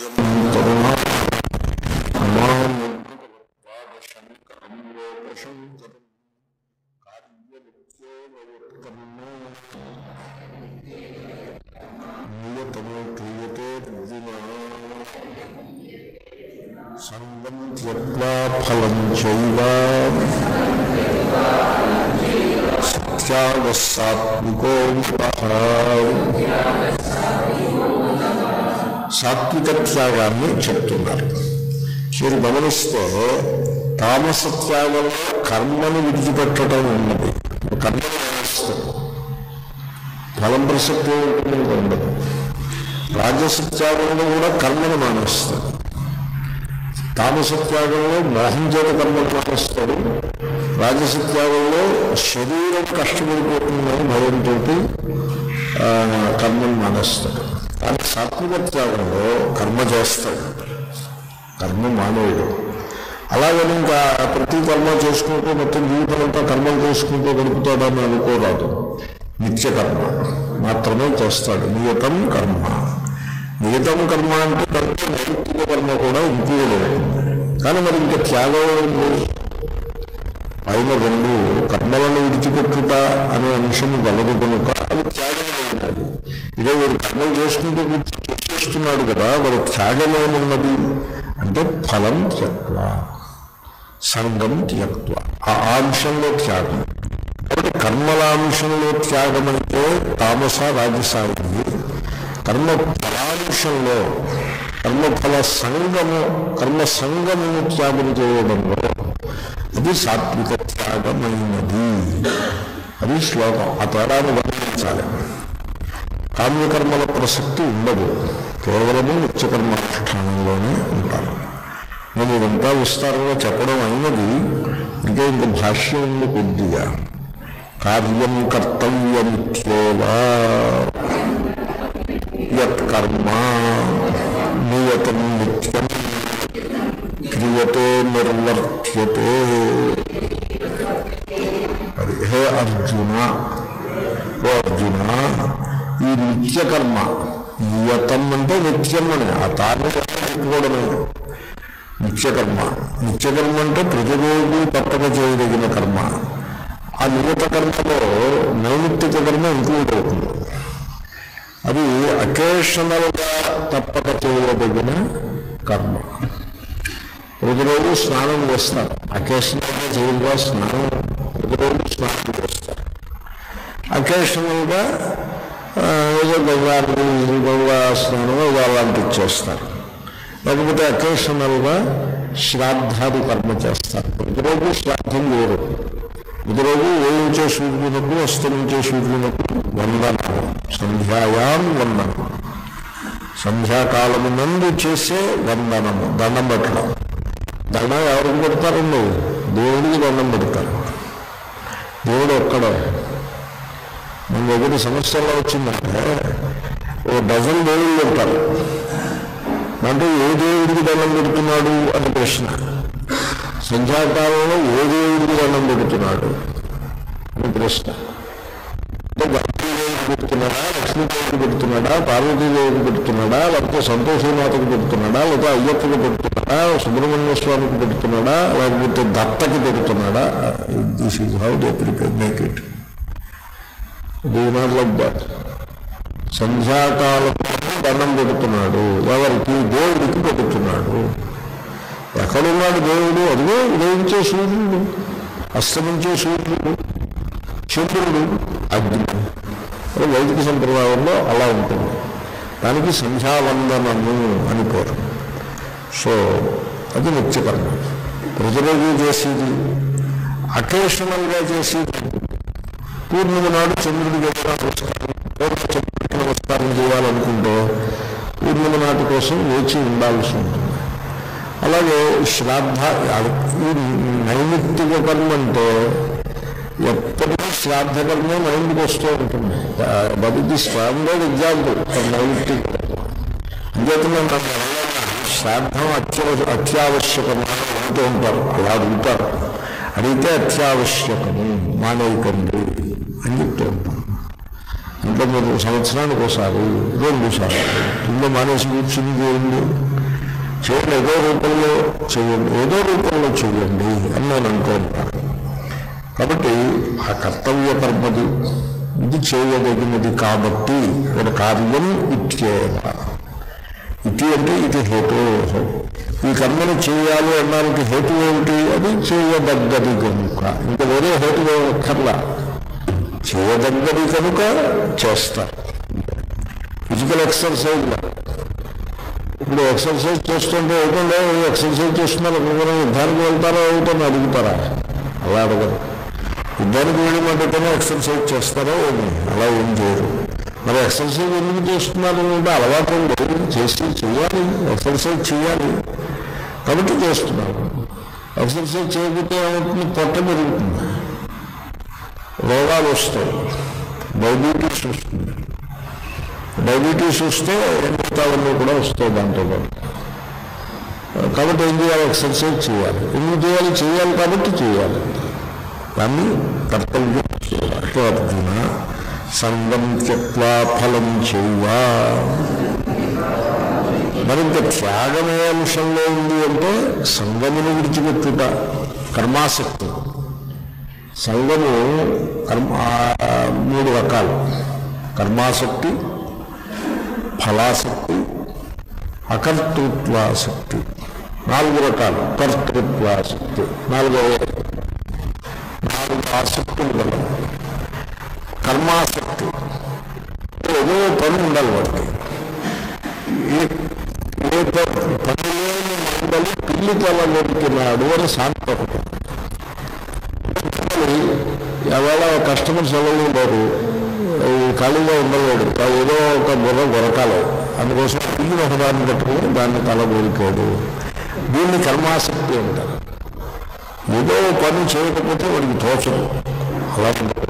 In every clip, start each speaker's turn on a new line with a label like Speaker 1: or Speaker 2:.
Speaker 1: తరుణా నియతము క్రియతే సంగం త్యక్వా ఫలం చైవ సత్యాగ సాత్వికో సాత్విక త్యాగాన్ని చెప్తున్నారు మీరు గమనిస్తే తామస త్యాగంలో కర్మను విడిచిపెట్టడం ఉన్నది కర్మను మానేస్తారు ఫలం ప్రసక్తి ఉంటుంది ఉండదు రాజస త్యాగంలో కూడా కర్మను మానేస్తారు తామస త్యాగంలో మోహం చేత కర్మను మానేస్తాడు రాజస త్యాగంలో శరీరం కష్టపడిపోతుందని భయంతో కర్మను మానేస్తాడు కానీ సాత్విక త్యాగంలో కర్మ చేస్తాడు కర్మ మానవుడు అలాగని ఇంకా ప్రతి కర్మ చేసుకుంటూ మొత్తం జీవితం అంతా కర్మలు చేసుకుంటూ గడుపుతాడని అనుకోరాదు నిత్య కర్మ మాత్రమే చేస్తాడు నియతం కర్మ నియతం కర్మ అంటే కర్మ నైతిక కర్మ కూడా ఇంక్లూడ్ అవుతుంది కానీ మరి ఇంకా త్యాగం ఏంటి? పైన రెండు కర్మలను విడిచిపెట్టుట అనే అంశం గలదు కనుక అది త్యాగం ఉన్నది ఇదే వీడు కర్మలు చేసుకుంటూ కూర్చొని చేస్తున్నాడు కదా వాడు త్యాగమేమున్నది అంటే ఫలం త్యక్వ సంగం త్యక్వ ఆ అంశంలో త్యాగం కాబట్టి కర్మల అంశంలో త్యాగం అంటే తామస రాజసాయి కర్మ ఫలాంశంలో కర్మఫల సంగము కర్మ సంగమును త్యాగం చేయడంలో అది సాత్విక త్యాగమైనది అది శ్లోకం ఆ తేడాను గమనించాలి కామ్యకర్మల ప్రసక్తి ఉండదు కేవలము నిత్యకర్మానుష్ఠానంలోనే ఉంటారు నేను ఇదంతా విస్తారంగా చెప్పడం అయినది ఇంకా ఇంక భాష్యం ఉంది కొద్దిగా కార్యం కర్తవ్యమిత్యేవా యత్కర్మ నియతం నిత్యం క్రియతే నిర్వర్త్యతే అది హే అర్జున ఓ అర్జున ఈ నిత్యకర్మ నియతం అంటే నిత్యం అని ఆ తాను పెట్టుకోవడమే నిత్యకర్మ నిత్యకర్మ అంటే ప్రతిరోజు తప్పక చేయదగిన కర్మ ఆ నియత కర్మలో నైమిత్తిక కర్మ ఇంక్లూడ్ అవుతుంది అది అకేషనల్గా తప్పక చేయదగిన కర్మ ప్రతిరోజు స్నానం చేస్తారు అకేషనల్గా చేయగా స్నానం ప్రతిరోజు స్నానం చేస్తారు అకేషనల్గా ఆ, ఏదో గంగా గంగా స్నానం ఏదో అలాంటివి చేస్తారు లేకపోతే అకేషనల్గా శ్రాద్ధాది కర్మ చేస్తారు ప్రతిరోజు శ్రాద్ధం చేయరు ప్రతిరోజు వేయించే సూర్యునకు అస్తమించే సూర్యునకు వందనము సంధ్యాయాం వందనము సంధ్యాకాలము నందు చేసే వందనము దండం పెట్టడం దండం ఎవరికి పెడతారండి దేవుడికి దండం పెడతారు దేవుడు ఒక్కడే మన దగ్గర సమస్యలో వచ్చిందంటే ఓ డజన్ దేవుళ్ళు పెడతారు అంటే ఏ దేవుడికి దండం పెడుతున్నాడు అని ప్రశ్న సంధ్యాకాలంలో ఏ దేవుడికి దండం పెడుతున్నాడు అని ప్రశ్న అంటే గణపతిదేవికి పెడుతున్నాడా లక్ష్మీదేవికి పెడుతున్నాడా పార్వతీదేవికి పెడుతున్నాడా లేకపోతే సంతోషీమాతకు పెడుతున్నాడా లేకపోతే అయ్యప్పకి పెడుతున్నాడా సుబ్రహ్మణ్య స్వామికి పెడుతున్నాడా లేకపోతే దత్తకి పెడుతున్నాడా this is how they prepare make it do not like that సంధ్యాకాలం దండం పెడుతున్నాడు ఎవరికి దేవుడికి పెడుతున్నాడు ఎక్కడున్నాడు దేవుడు అదిగో ఉదయించే సూర్యుడు అస్తమించే సూర్యుడు చంద్రుడు అగ్ని అది వైదిక సంప్రదాయంలో అలా ఉంటుంది దానికి సంధ్యావందనము అని పేరు సో అది నిత్యకర్మ ప్రతిరోజు చేసేది అకేషనల్గా చేసేది పూర్ణిమ నాడు చంద్రుడికి ఏదైనా నమస్కారం పూర్ణ చంద్రుడికి నమస్కారం చేయాలనుకుంటే పూర్ణిమ నాటి కోసం వేచి ఉండాల్సి ఉంటుంది అలాగే శ్రాద్ధ ఈ నైమిత్తిక కర్మ అంటే ఎప్పటికీ శ్రాద్ధ కర్మే మైండ్కి వస్తూ ఉంటుంది బట్ ఇది స్టాండర్డ్ ఎగ్జాంపుల్ ఫర్ నైమిత్తిక అంచేతనే నాకు ఎవరైనా శ్రాద్ధం అత్యవ అత్యావశ్యకమని అంటూ ఉంటారు అలా అడుగుతారు అడిగితే అత్యావశ్యకము మానేయకండి అని చెప్తూ ఉంటాను ఇంట్లో మీరు సంవత్సరానికి ఒకసారి రెండు సార్లు ఇంట్లో మానేసి కూర్చుని చేయండి చేయండి ఏదో రూపంలో చేయండి ఏదో రూపంలో చేయండి అని నేను అంటూ ఉంటాను కాబట్టి ఆ కర్తవ్య కర్మది ఇది చేయదగినది కాబట్టి ఒక కార్యం ఇచ్చేయ ఇతి అంటే ఇది హేతు ఈ కర్మను చేయాలి అనడానికి హేతు ఏమిటి అది చేయదగ్గది కనుక ఇంకా వేరే హేతు అక్కర్లా చేయదగ్గది కనుక చేస్తారు ఫిజికల్ ఎక్సర్సైజ్ ఇప్పుడు ఎక్సర్సైజ్ చేస్తుంటే అవుతుండే ఎక్సర్సైజ్ చేస్తున్నారు అనుకుని యుద్ధానికి వెళ్తారా అవుతుంది అడుగుతారా అలా అడగరు యుద్ధానికి వెళ్ళమంటేనే ఎక్సర్సైజ్ చేస్తారో ఏమి అలా ఏం చేయరు మరి ఎక్సర్సైజ్ ఎందుకు చేస్తున్నారు అంటే అలవాటు ఉంది చేసి చేయాలి ఎక్సర్సైజ్ చేయాలి కాబట్టి చేస్తున్నారు ఎక్సర్సైజ్ చేయకపోతే ఏమవుతుంది పొట్ట పెరుగుతుంది రోగాలు వస్తాయి డయాబెటీస్ వస్తుంది డయాబెటీస్ వస్తే మిగతావన్నీ కూడా వస్తాయి దాంతో పాటు కాబట్టి ఏం చేయాలి ఎక్సర్సైజ్ చేయాలి ఎందుకు చేయాలి చేయాలి కాబట్టి చేయాలి దాన్ని కర్తవ్యం చేయాలి అర్జున సంగం త్యక్వా ఫలం చెయ్యా మరింత త్యాగమే అంశంలో ఉంది అంటే సంగమును విడిచిపెట్టుట కర్మాసక్తి సంగము కర్మ ఆ, మూడు రకాలు కర్మాసక్తి ఫలాసక్తి అకర్తృత్వాసక్తి నాలుగు రకాలు కర్తృత్వాసక్తి నాలుగవ నాలుగు ఆసక్తులు గలవు కర్మాసక్తి ఏదో పని ఉండాలి వాడికి ఏ ఏ ప- పని లేని మండలి పిల్లి తల నొరికినాడు అని సాంతం ఎవరైనా కస్టమర్స్ ఎవరు లేరు ఈ ఖాళీగా ఉండలేడు ఏదో ఒక బుర్ర గొరకాలి అందుకోసం పిల్లి ఒకదాన్ని పెట్టుకుని దాన్ని తల కోరికాడు దీన్ని కర్మాసక్తి అంటారు ఏదో పని చేయకపోతే వాడికి తోచదు అలా ఉండకూడదు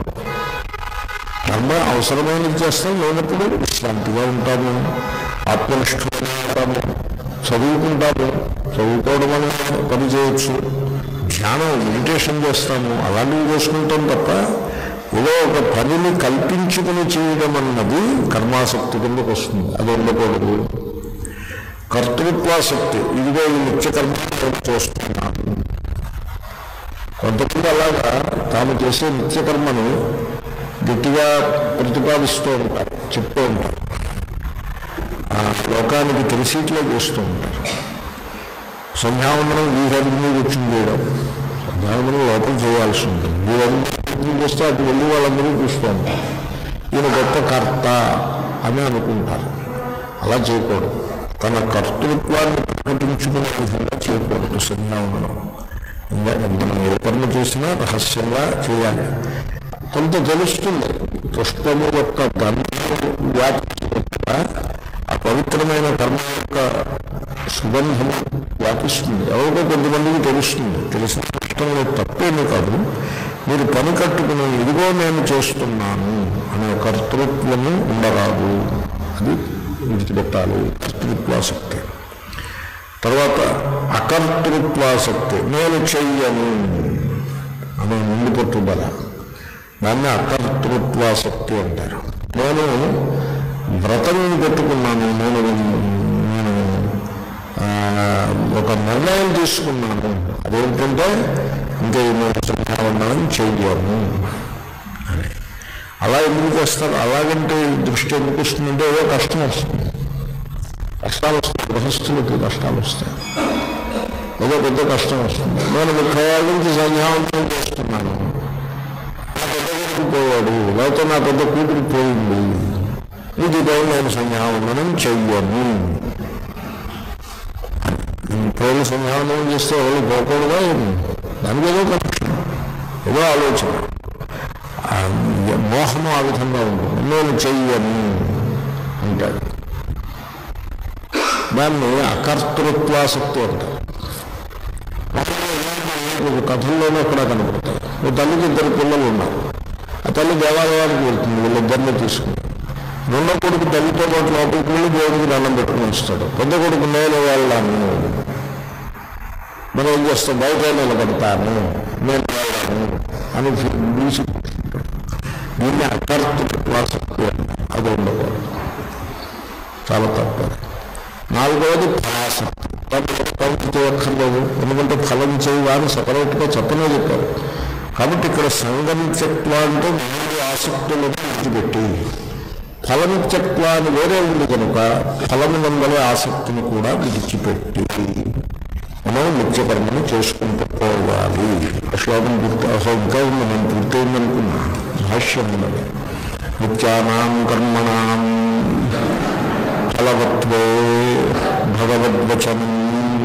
Speaker 1: కర్మ అవసరమైనది చేస్తాం లేనప్పుడు విశ్రాంతిగా ఉంటాము ఆత్మనిష్ఠంగా ఉంటాము చదువుకుంటాము చదువుకోవడం అనే పని చేయొచ్చు ధ్యానం మెడిటేషన్ చేస్తాము అలాంటివి చేసుకుంటాం తప్ప ఏదో ఒక పనిని కల్పించుకుని చేయడం అన్నది కర్మాసక్తి కిందకు వస్తుంది అది ఉండకూడదు కర్తృత్వాసక్తి ఇదిగో ఈ నిత్య కర్మ నేను చేస్తున్నాను కొంతమంది అలాగా తాము చేసే నిత్యకర్మను గట్టిగా ప్రతిపాదిస్తూ ఉంటారు చెప్తూ ఉంటారు ఆ లోకానికి తెలిసిట్లే చేస్తూ ఉంటారు సంధ్యావందనం వీరందరి మీద వచ్చింది చేయడం సంధ్యావందనం లోపల చేయాల్సి ఉంటుంది వీరందరూ చేస్తే అటు వెళ్ళి వాళ్ళందరూ చూస్తూ ఉంటారు ఈయన గొప్ప కర్త అని అనుకుంటారు అలా చేయకూడదు తన కర్తృత్వాన్ని ప్రకటించుకునే విధంగా చేయకూడదు సంధ్యావందనం ఇంకా మనం ఏ కర్మ చేసినా రహస్యంగా చేయాలి కొంత తెలుస్తుంది పుష్పము యొక్క గంధము వ్యాపించినట్టుగా ఆ పవిత్రమైన కర్మ యొక్క సుగంధము వ్యాపిస్తుంది ఎవరికో కొంతమందికి తెలుస్తుంది తెలిసిన కష్టంలో తప్పేమీ కాదు మీరు పని కట్టుకుని ఇదిగో నేను చేస్తున్నాను అనే కర్తృత్వము ఉండరాదు అది విడిచిపెట్టాలి కర్తృత్వాసక్తి తర్వాత అకర్తృత్వాసక్తి నేను చెయ్యను అనే ముందు పట్టుదల దాన్ని అకర్తృత్వాసక్తి అంటారు నేను వ్రతం పెట్టుకున్నాను నేను నేను ఆ, ఒక నిర్ణయం తీసుకున్నాను అదేంటంటే ఇంకా నేను సంధ్యావందనం చెయ్యను అని అలా ఎందుకు చేస్తారు అలాగంటే దృష్టి ఎందుకు వస్తుందంటే ఏదో కష్టం వస్తుంది కష్టాలు వస్తాయి గృహస్థులకి కష్టాలు వస్తాయి ఏదో పెద్ద కష్టం వస్తుంది నేను ముప్పై ఏళ్ళ నుంచి సంధ్యావందనం చేస్తున్నాను నా పెద్ద కొడుకు పోయాడు లేకపోతే నా పెద్ద కూతురు పోయింది ఇది టైం నేను సంధ్యావందనం చెయ్యను పేరు సంధ్యావందనం చేస్తే ఎవరు పోకూడదా ఏమి దానికి ఏదో కనెక్షన్ ఏదో ఆలోచన ఆ మోహం ఆ విధంగా ఉంటుంది నేను చెయ్యను అంటాడు దాన్ని అకర్తృత్వాసక్తి అంటారు ఒక కథల్లోనే అక్కడ కనపడతాయి ఓ తల్లికి ఇద్దరు పిల్లలు ఉన్నారు ఆ తల్లి దేవాలయానికి వెళ్తుంది వీళ్ళిద్దరిని తీసుకుని రెండో కొడుకు తల్లితో పాటు లోపలికి వెళ్ళి దేవుడికి దండం పెట్టుకుని వస్తాడు పెద్ద కొడుకు నేను వెళ్ళాను మనం ఏం చేస్తాం బయట నిలబడతాను నేను వెళ్ళాను అని పిలిచి దీన్ని అకర్తృత్వాసక్తి అది ఉండకూడదు చాలా తప్పదు నాలుగవది ఫలాసక్తి కాబట్టి చేయక్కర్లేదు ఎందుకంటే ఫలం చేయగానే సపరేట్గా చెప్పనే చెప్పారు కాబట్టి ఇక్కడ సంగమిత్యత్వ అంటే మూడు ఆసక్తులను విడిచిపెట్టి ఫలమిత్యత్వ అని వేరే ఉంది కనుక ఫలము నందలే ఆసక్తిని కూడా విడిచిపెట్టి మనం నిత్యకర్మను చేసుకుంటూ పోవాలి ఆ శ్లోకం గుర్తు అసలు ఇంకా ఉంది మనం పూర్తయిందనుకున్నా భాష్యం ఉన్నది నిత్యానాం కర్మణాం ఫలవత్వే భగవద్వచనం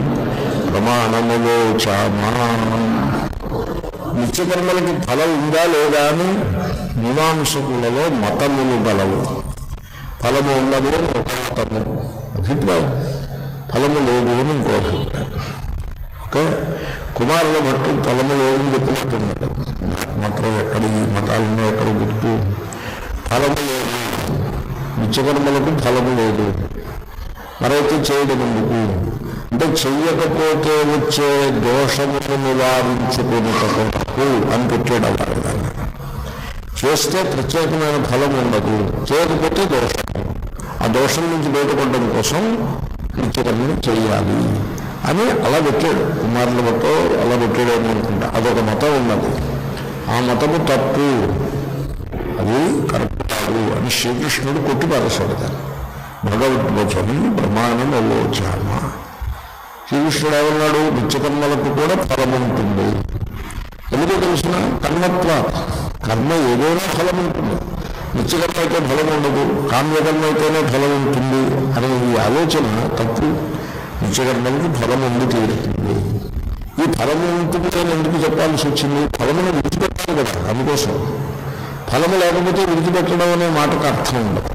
Speaker 1: ప్రమాణములోచామా నిత్యకర్మలకి ఫలం ఉందా లేదా అని మీమాంసకులలో మతములు గలవు ఫలము ఉన్నది అని ఒక మతము అభిప్రాయం ఫలము లేదు అని ఇంకో అభిప్రాయం ఓకే కుమారుల భట్టు ఫలము లేదని చెప్పినట్టున్నాడు మాత్రం ఎక్కడ ఈ మతాలను ఎక్కడ గుర్తు ఫలము లేదు నిత్యకర్మలకు ఫలము లేదు మరైతే చేయడం ఎందుకు అంటే చెయ్యకపోతే వచ్చే దోషమును నివారించుకునేటకు అని పెట్టాడు అవారు దాన్ని చేస్తే ప్రత్యేకమైన ఫలం ఉండదు చేయకపోతే దోషం ఆ దోషం నుంచి బయటపడడం కోసం నిత్యకర్మను చేయాలి అని అలా పెట్టాడు కుమారుల బట్టో అలా పెట్టాడు అని అనుకుంటా అదొక మతం ఉన్నది ఆ మతము తప్పు అది కరెక్ట్ కాదు అని శ్రీకృష్ణుడు కొట్టి పారేశాడు దాన్ని భగవద్వచనం ప్రమాణం అలోచామ శ్రీకృష్ణుడు ఏమన్నాడు నిత్యకర్మలకు కూడా ఫలం ఉంటుంది ఎందుకో తెలిసిన కర్మత్వ కర్మ ఏదైనా ఫలం ఉంటుంది నిత్యకర్మ అయితే ఫలం ఉండదు కామ్యకర్మ అయితేనే ఫలం ఉంటుంది అనే ఈ ఆలోచన తప్పు నిత్యకర్మకి ఫలం ఉండి తీరుతుంది ఈ ఫలం ఉంటుంది అని ఎందుకు చెప్పాల్సి వచ్చింది ఫలమును విడిచిపెట్టాలి కదా అందుకోసం ఫలము లేకపోతే విడిచిపెట్టడం అనే మాటకు అర్థం ఉండదు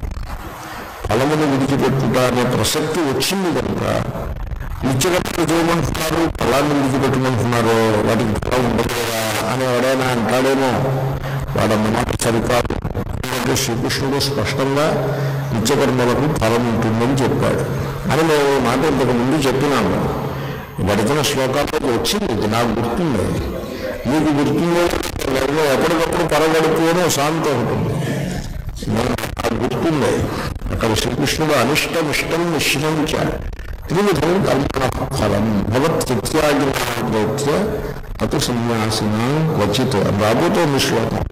Speaker 1: ఫలమును విడిచిపెట్టుట అనే ప్రసక్తి వచ్చింది కనుక నిత్యకర్మలు చేయమంటున్నారు ఫలాన్ని విడిచిపెట్టమంటున్నారు వాటికి ఫలం ఉండదు కదా అని ఎవడైనా అంటాడేమో వాడన్నమాట సరికాదు ఎందుకంటే శ్రీకృష్ణుడు స్పష్టంగా నిత్యకర్మలకు ఫలం ఉంటుందని చెప్పాడు అని మేము మాట ఇంతకు ముందు చెప్పినాము గడిచిన శ్లోకాల్లో వచ్చింది ఇది నాకు గుర్తుంది మీకు గుర్తుందో లేదో ఎప్పటికప్పుడు పరగడుపు అని శాంతి ఒకటి ఉంది నేను నాకు గుర్తుంది అక్కడ శ్రీకృష్ణుడు అనిష్టం ఇష్టం మిశ్రమించ త్రివిధం కల్పన ఫలం భగవత్ ప్రత్యాగ్రహ తతు సన్యాసిన క్వచిత్ అని రాబోతోంది శ్లోకం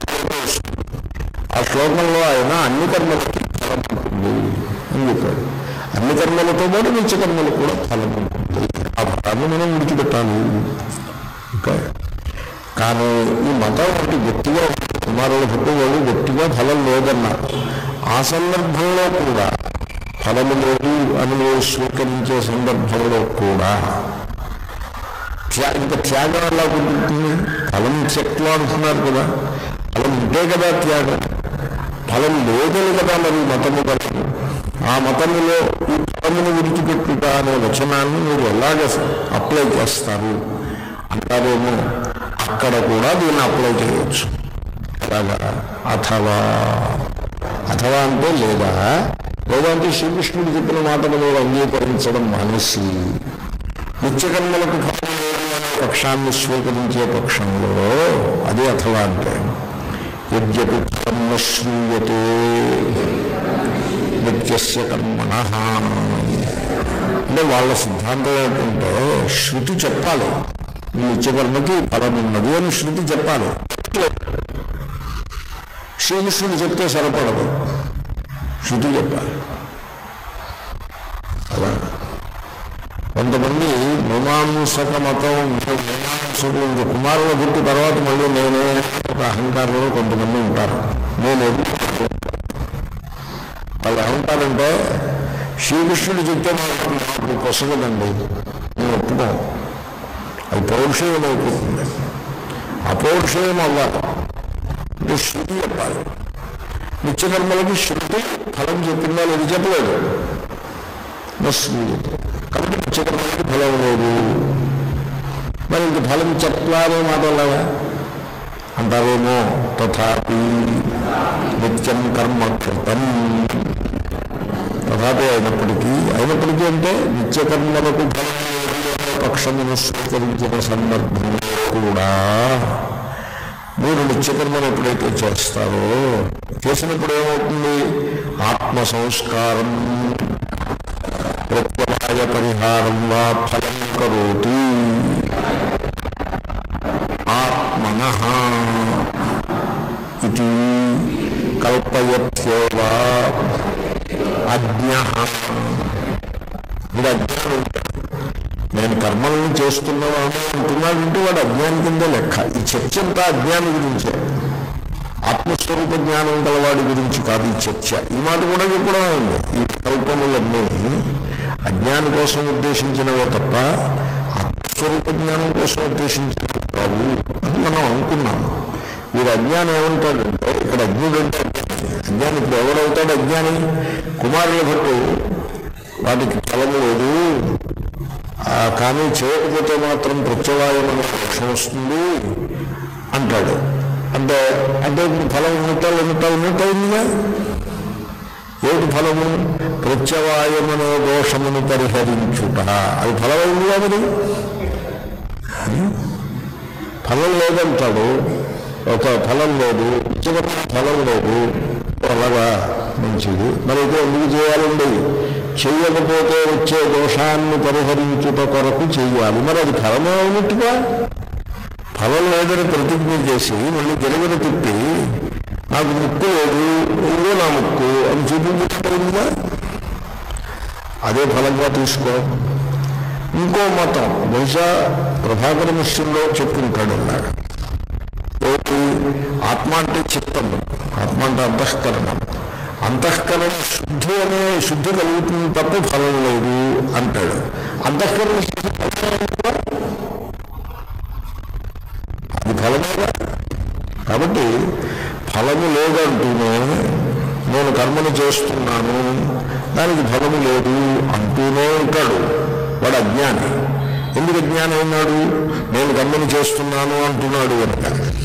Speaker 1: ఆ శ్లోకంలో ఆయన అన్ని కర్మలకి ఫలం ఉంటుంది అని చెప్పాడు అన్ని కర్మలతో పాటు నిత్య కర్మలు కూడా ఫలం ఉంటుంది ఆ ఫలాన్ని మనం విడిచిపెట్టాలి ఓకే కానీ ఈ మతం ఒకటి గట్టిగా ఉంది. కుమారుల పుట్టువాళ్ళు గట్టిగా ఫలం లేదన్నారు ఆ సందర్భంలో కూడా ఫలము లేదు అని మీరు స్వీకరించే సందర్భంలో కూడా త్యా ఇంకా త్యాగం ఎలా కుదురుతుంది ఫలం చెట్లు అంటున్నారు కదా ఫలం ఉంటే కదా త్యాగం ఫలం లేదని కదా మరి మతము కలదు ఆ మతములో ఈ ఫలమును విడిచిపెట్టుట అనే వచనాన్ని మీరు ఎలాగ అప్లై చేస్తారు అంటారేమో అక్కడ కూడా దీన్ని అప్లై చేయొచ్చు అలాగా అథవా అథవా అంటే లేదా లేదా అంటే శ్రీకృష్ణుడు చెప్పిన మాటలు మీరు అంగీకరించడం మానేసి నిత్యకర్మలకు ఫలం లేదు అనే పక్షాన్ని స్వీకరించే పక్షంలో అది అథవా అంటే యజ్ఞపి కర్మ శ్రూయతే నిత్యస్య కర్మణ అంటే వాళ్ళ సిద్ధాంతం ఏంటంటే శృతి చెప్పాలి ఈ నిత్యకర్మకి ఫలం ఉన్నది అని శృతి చెప్పాలి శ్రీకృష్ణుడు చెప్తే సరిపడదు శృతి చెప్పాలి అలా కొంతమంది మీమాంసక మతం మీమాంసకులు ఇంకా కుమారుల గుర్తు తర్వాత మళ్ళీ నేనే ఒక అహంకారంలో కొంతమంది ఉంటారు నేను ఎదురు వాళ్ళు ఏమంటారంటే శ్రీకృష్ణుడు చెప్తే మాకు మాకు కొసగదండి నేను ఒప్పుకోం అది పౌరుషయం అయిపోతుంది అపౌరుషయం అవ్వాలి అంటే శృతి చెప్పాలి నిత్యకర్మలకి శృతి ఫలం చెప్పిందా లేదు చెప్పలేదు నశ్రీయతే కాబట్టి నిత్యకర్మలకి ఫలం లేదు మరి ఇంక ఫలం చెప్పాలనే మాట ఎలాగా అంటారేమో తథాపి నిత్యం కర్మ కృతం తథాపి అయినప్పటికీ అయినప్పటికీ అంటే నిత్యకర్మలకు ఫలం లేదు అనే పక్షమును స్వీకరించిన సందర్భంలో కూడా మీరు నిత్యకర్మను ఎప్పుడైతే చేస్తారో చేసినప్పుడు ఏమవుతుంది ఆత్మ సంస్కారం ప్రత్యవాయ పరిహారం వా ఫలం కరోతి ఆత్మన ఇది కల్పయత్యేవ అజ్ఞ ఇది అజ్ఞానం నేను కర్మలను చేస్తున్నాను అంటున్నాడంటే వాడు అజ్ఞానం కింద లెక్క ఈ చర్చ అంతా అజ్ఞానం గురించే ఆత్మస్వరూప జ్ఞానం గలవాడి గురించి కాదు ఈ చర్చ ఈ మాట కూడా చెప్పడం ఉంది ఈ కల్పములన్నీ అజ్ఞానం కోసం ఉద్దేశించినవే తప్ప ఆత్మస్వరూప జ్ఞానం కోసం ఉద్దేశించినవి కావు అని మనం అనుకున్నాము వీడు అజ్ఞానం ఏమంటాడంటే ఇక్కడ అజ్ఞుడు అంటే అజ్ఞాని ఇప్పుడు ఎవడవుతాడు అజ్ఞాని కుమారుల భట్టు వాటికి ఫలము లేదు ఆ, కానీ చేయకపోతే మాత్రం ప్రత్యవాయం అనే దోషం వస్తుంది అంటాడు అంటే అంటే ఇప్పుడు ఫలం ఉన్నట్ట ఉన్నట్ట ఉన్నట్టు అయిందిగా ఏమిటి ఫలము ప్రత్యవాయమనే దోషమును పరిహరించుట అది ఫలమైందిగా మరి ఫలం లేదంటాడు ఒక ఫలం లేదు ఇచ్చగొట్టిన ఫలం లేదు అలాగా మంచిది మరి అయితే ఎందుకు చేయాలండి చెయ్యకపోతే వచ్చే దోషాన్ని పరిహరించుట కొరకు చెయ్యాలి మరి అది ఫలమే ఉన్నట్టుగా ఫలం లేదని ప్రతిజ్ఞ చేసి మళ్ళీ గెలుగును తిప్పి నాకు ముక్కు లేదు ఇదే నా ముక్కు అని చూపించకపోయిందిగా అదే ఫలంగా తీసుకో ఇంకో మతం బహుశా ప్రభాకర మిశ్రంలో చెప్పుకుంటాడు అన్నాడు ఏంటి ఆత్మ అంటే చిత్తము ఆత్మ అంటే అంతఃకరణం అంతఃకరణ శుద్ధి అనే శుద్ధి కలుగుతుంది తప్ప ఫలం లేదు అంటాడు అంతఃకరణ శుద్ధి ఫలమే కదా? అది ఫలమేగా కాబట్టి ఫలము లేదంటూనే నేను కర్మను చేస్తున్నాను దానికి ఫలము లేదు అంటూనే ఉంటాడు వాడు అజ్ఞాని ఎందుకు అజ్ఞానం అన్నాడు నేను కర్మను చేస్తున్నాను అంటున్నాడు కనుక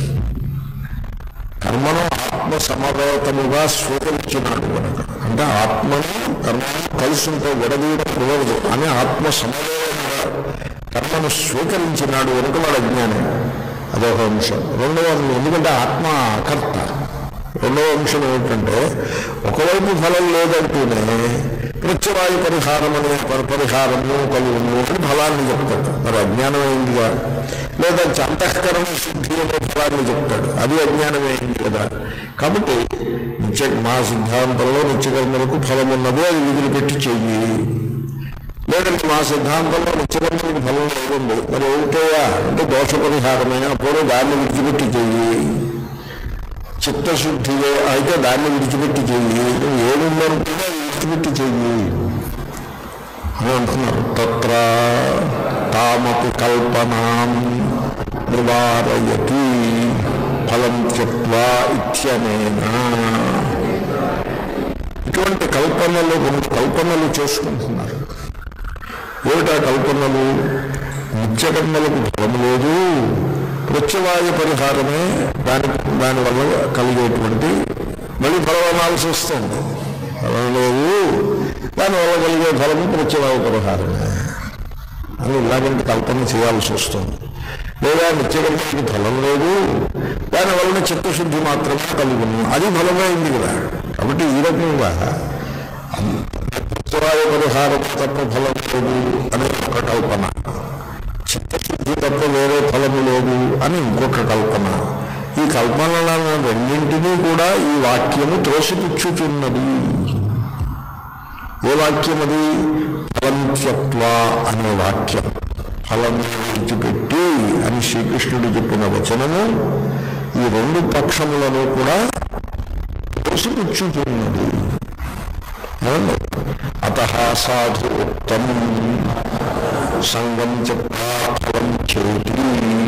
Speaker 1: కర్మను ఆత్మ సమవేతముగా స్వీకరించినాడు కనుక అంటే ఆత్మను కర్మను కలిసి ఉంటే విడదీయడం కుదరదు అని ఆత్మ సమవేతంగా కర్మను స్వీకరించినాడు కనుక వాడు అజ్ఞానం అదొక అంశం రెండవ అంశం ఎందుకంటే ఆత్మ అకర్త రెండవ అంశం ఏమిటంటే ఒకవైపు ఫలం లేదంటూనే ప్రత్యవాయు పరిహారం అనే పరి- పరిహారము కలుగును అని ఫలాన్ని చెప్తాడు మరి అజ్ఞానమైందిగా లేదా అంతఃకరణ శుద్ధి అనే ఫలాన్ని చెప్తాడు అది అజ్ఞానమైంది కదా కాబట్టి నిత్య మా సిద్ధాంతంలో నిత్యకర్మలకు ఫలం ఉన్నది అది విధులు పెట్టి చెయ్యి లేదంటే మా సిద్ధాంతంలో నిత్యకర్మలకు ఫలం లేదండి మరి ఏమిటయ్యా అంటే దోష పరిహారమే అప్పుడు దాన్ని విడిచిపెట్టి చెయ్యి చిత్తశుద్ధియే అయితే దాన్ని విడిచిపెట్టి చెయ్యి నువ్వు ఏడుందనుకుంటే అది విడిచిపెట్టి చెయ్యి అని అంటున్నారు తత్ర తామపి కల్పనాం నివారయతి ఫలం త్యక్వా ఇత్యనేనా ఇటువంటి కల్పనలు రెండు కల్పనలు చేసుకుంటున్నారు ఏమిటా కల్పనలు నిత్యకర్మలకు ఫలం లేదు ప్రత్యవాయ పరిహారమే దానికి దానివల్ల కలిగేటువంటి మళ్ళీ ఫలం అనాల్సి వస్తుంది ఫలం లేదు దానివల్ల కలిగే ఫలము ప్రత్యవాయ పరిహారమే అని ఇలాగంటి కల్పన చేయాల్సి వస్తుంది లేదా నిత్యకర్మకి ఫలం లేదు దానివలన చిత్తశుద్ధి మాత్రమే కలుగును అది ఫలమే అయింది కదా కాబట్టి ఈ రకంగా ప్రత్యవాయ పరిహారం తప్ప ఫలం లేదు అనే ఒక కల్పన చిత్తశుద్ధి తప్ప వేరే ఫలము లేదు అని ఇంకొక కల్పన ఈ కల్పనలను రెండింటినీ కూడా ఈ వాక్యము త్రోసిపుచ్చుచున్నది ఏ వాక్యం అది ఫలం త్యక్వ అనే వాక్యం ఫలం విడిచిపెట్టి అని శ్రీకృష్ణుడు చెప్పిన వచనము ఈ రెండు పక్షములను కూడా త్రోసిపుచ్చుచున్నది అత సాధు ఉత్తం సంగం చెప్పా ఫలం చేతి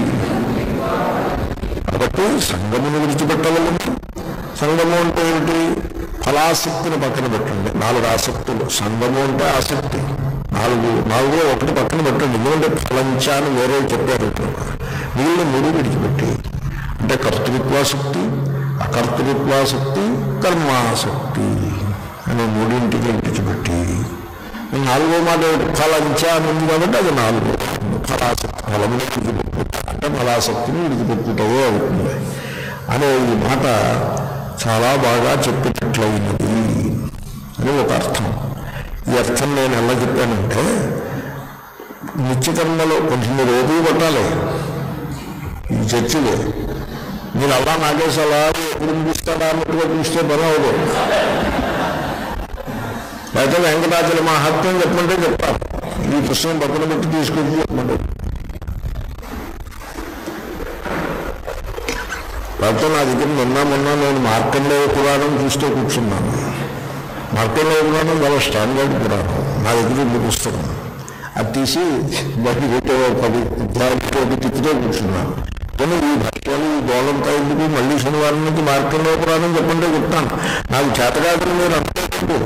Speaker 1: కాబట్టి సంగమును విడిచిపెట్టవలను సంగము అంటే ఏమిటి ఫలాసక్తిని పక్కన పెట్టండి నాలుగు ఆసక్తులు సంగము అంటే ఆసక్తి నాలుగు నాలుగు ఒకటి పక్కన పెట్టండి ఎందుకంటే ఫలంచా అని వేరే చెప్పారు ఇప్పుడు వీళ్ళు మూడు విడిచిపెట్టి అంటే కర్తృత్వాసక్తి అకర్తృత్వాసక్తి కర్మాసక్తి అనే మూడింటికి విడిచిపెట్టి నాలుగో మాట ఏమిటి? ఫలంచా అని ఉంది కాబట్టి అది నాలుగో ఫలాసక్తి ఫలమును విడిచిపెట్టుట అంటే ఫలాసక్తిని విడిచిపెట్టుటయే అవుతుంది అనే ఈ మాట చాలా బాగా చెప్పినట్లయినది అని ఒక అర్థం ఈ అర్థం నేను ఎలా చెప్పానంటే నిత్యకర్మలో కొంచెం మీరు ఓపిక పట్టాలి ఈ చర్చలు మీరు అలా నాగేసి అలా ఎప్పుడు చూస్తాడా అన్నట్టుగా చూస్తే పని అవ్వదు లేకపోతే వెంకటాచల మహాత్మ్యం చెప్పమంటే చెప్తారు ఈ పుస్తకం పక్కన పెట్టి తీసుకొచ్చి చెప్పమంటే లేకపోతే నా దగ్గర నిన్న మొన్న నేను మార్కండేయ పురాణం చూస్తూ కూర్చున్నాను మార్కండేయ పురాణం చాలా స్టాండర్డ్ పురాణం నా దగ్గర ఉంది పుస్తకం అది తీసి దాన్ని పెట్టే ఓ పది అధ్యాయులతో ఒకటి తిప్పుతూ కూర్చున్నాను కానీ ఈ భక్తులు ఈ గోళంతా ఎందుకు మళ్ళీ శనివారం నుంచి మార్కండేయ పురాణం చెప్పంటే చెప్తాను నాకు చేతకాదని మీరు అనుకోకూడదు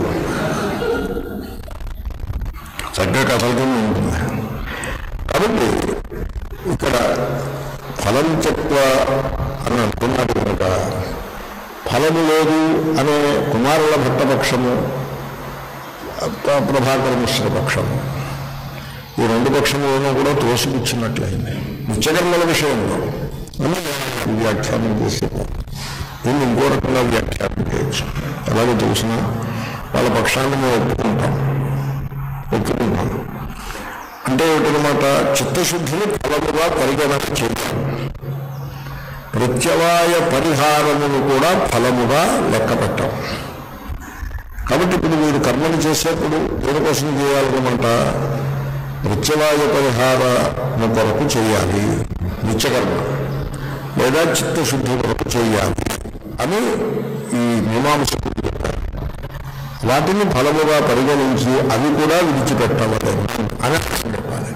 Speaker 1: చక్కగా కథల కింద ఉంటుంది కాబట్టి ఇక్కడ ఫలం చెప్ప అని అంటున్నారు కనుక ఫలము లేదు అనే కుమారుల భట్టపక్షము ప్ర- ప్రభాకర మిశ్ర పక్షము ఈ రెండు పక్షములను కూడా తోసిపుచ్చినట్లయింది నిత్యకర్మల విషయంలో అని నేను వ్యాఖ్యానం చేసేది దీన్ని ఇంకో రకంగా వ్యాఖ్యానం చేయొచ్చు ఎలాగో తెలిసినా వాళ్ళ పక్షాన్ని మేము ఒప్పుకుంటాం ఒప్పుకుంటాం అంటే ఏమిటనమాట చిత్తశుద్ధిని ఫలముగా పరిగణన చేయడం ప్రత్యవాయ పరిహారమును కూడా ఫలముగా లెక్క పెట్టం కాబట్టి ఇప్పుడు మీరు కర్మలు చేసేప్పుడు దేనికోసం చేయాలన్నమాట ప్రత్యవాయ పరిహారము కొరకు చేయాలి నిత్యకర్మ లేదా చిత్తశుద్ధి కొరకు చేయాలి అని ఈ మీమాంసకుడు చెప్పారు వాటిని ఫలముగా పరిగణించి అవి కూడా విడిచిపెట్టవలేము అని అర్థం చెప్పాలి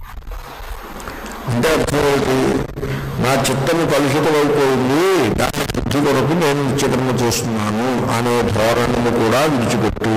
Speaker 1: అంటే అర్థం ఏంటి నా చిత్తము కలుషితమైపోయింది దాని శుద్ధి కొరకు నేను నిత్యకర్మ చేస్తున్నాను అనే ధోరణిని కూడా విడిచిపెట్టు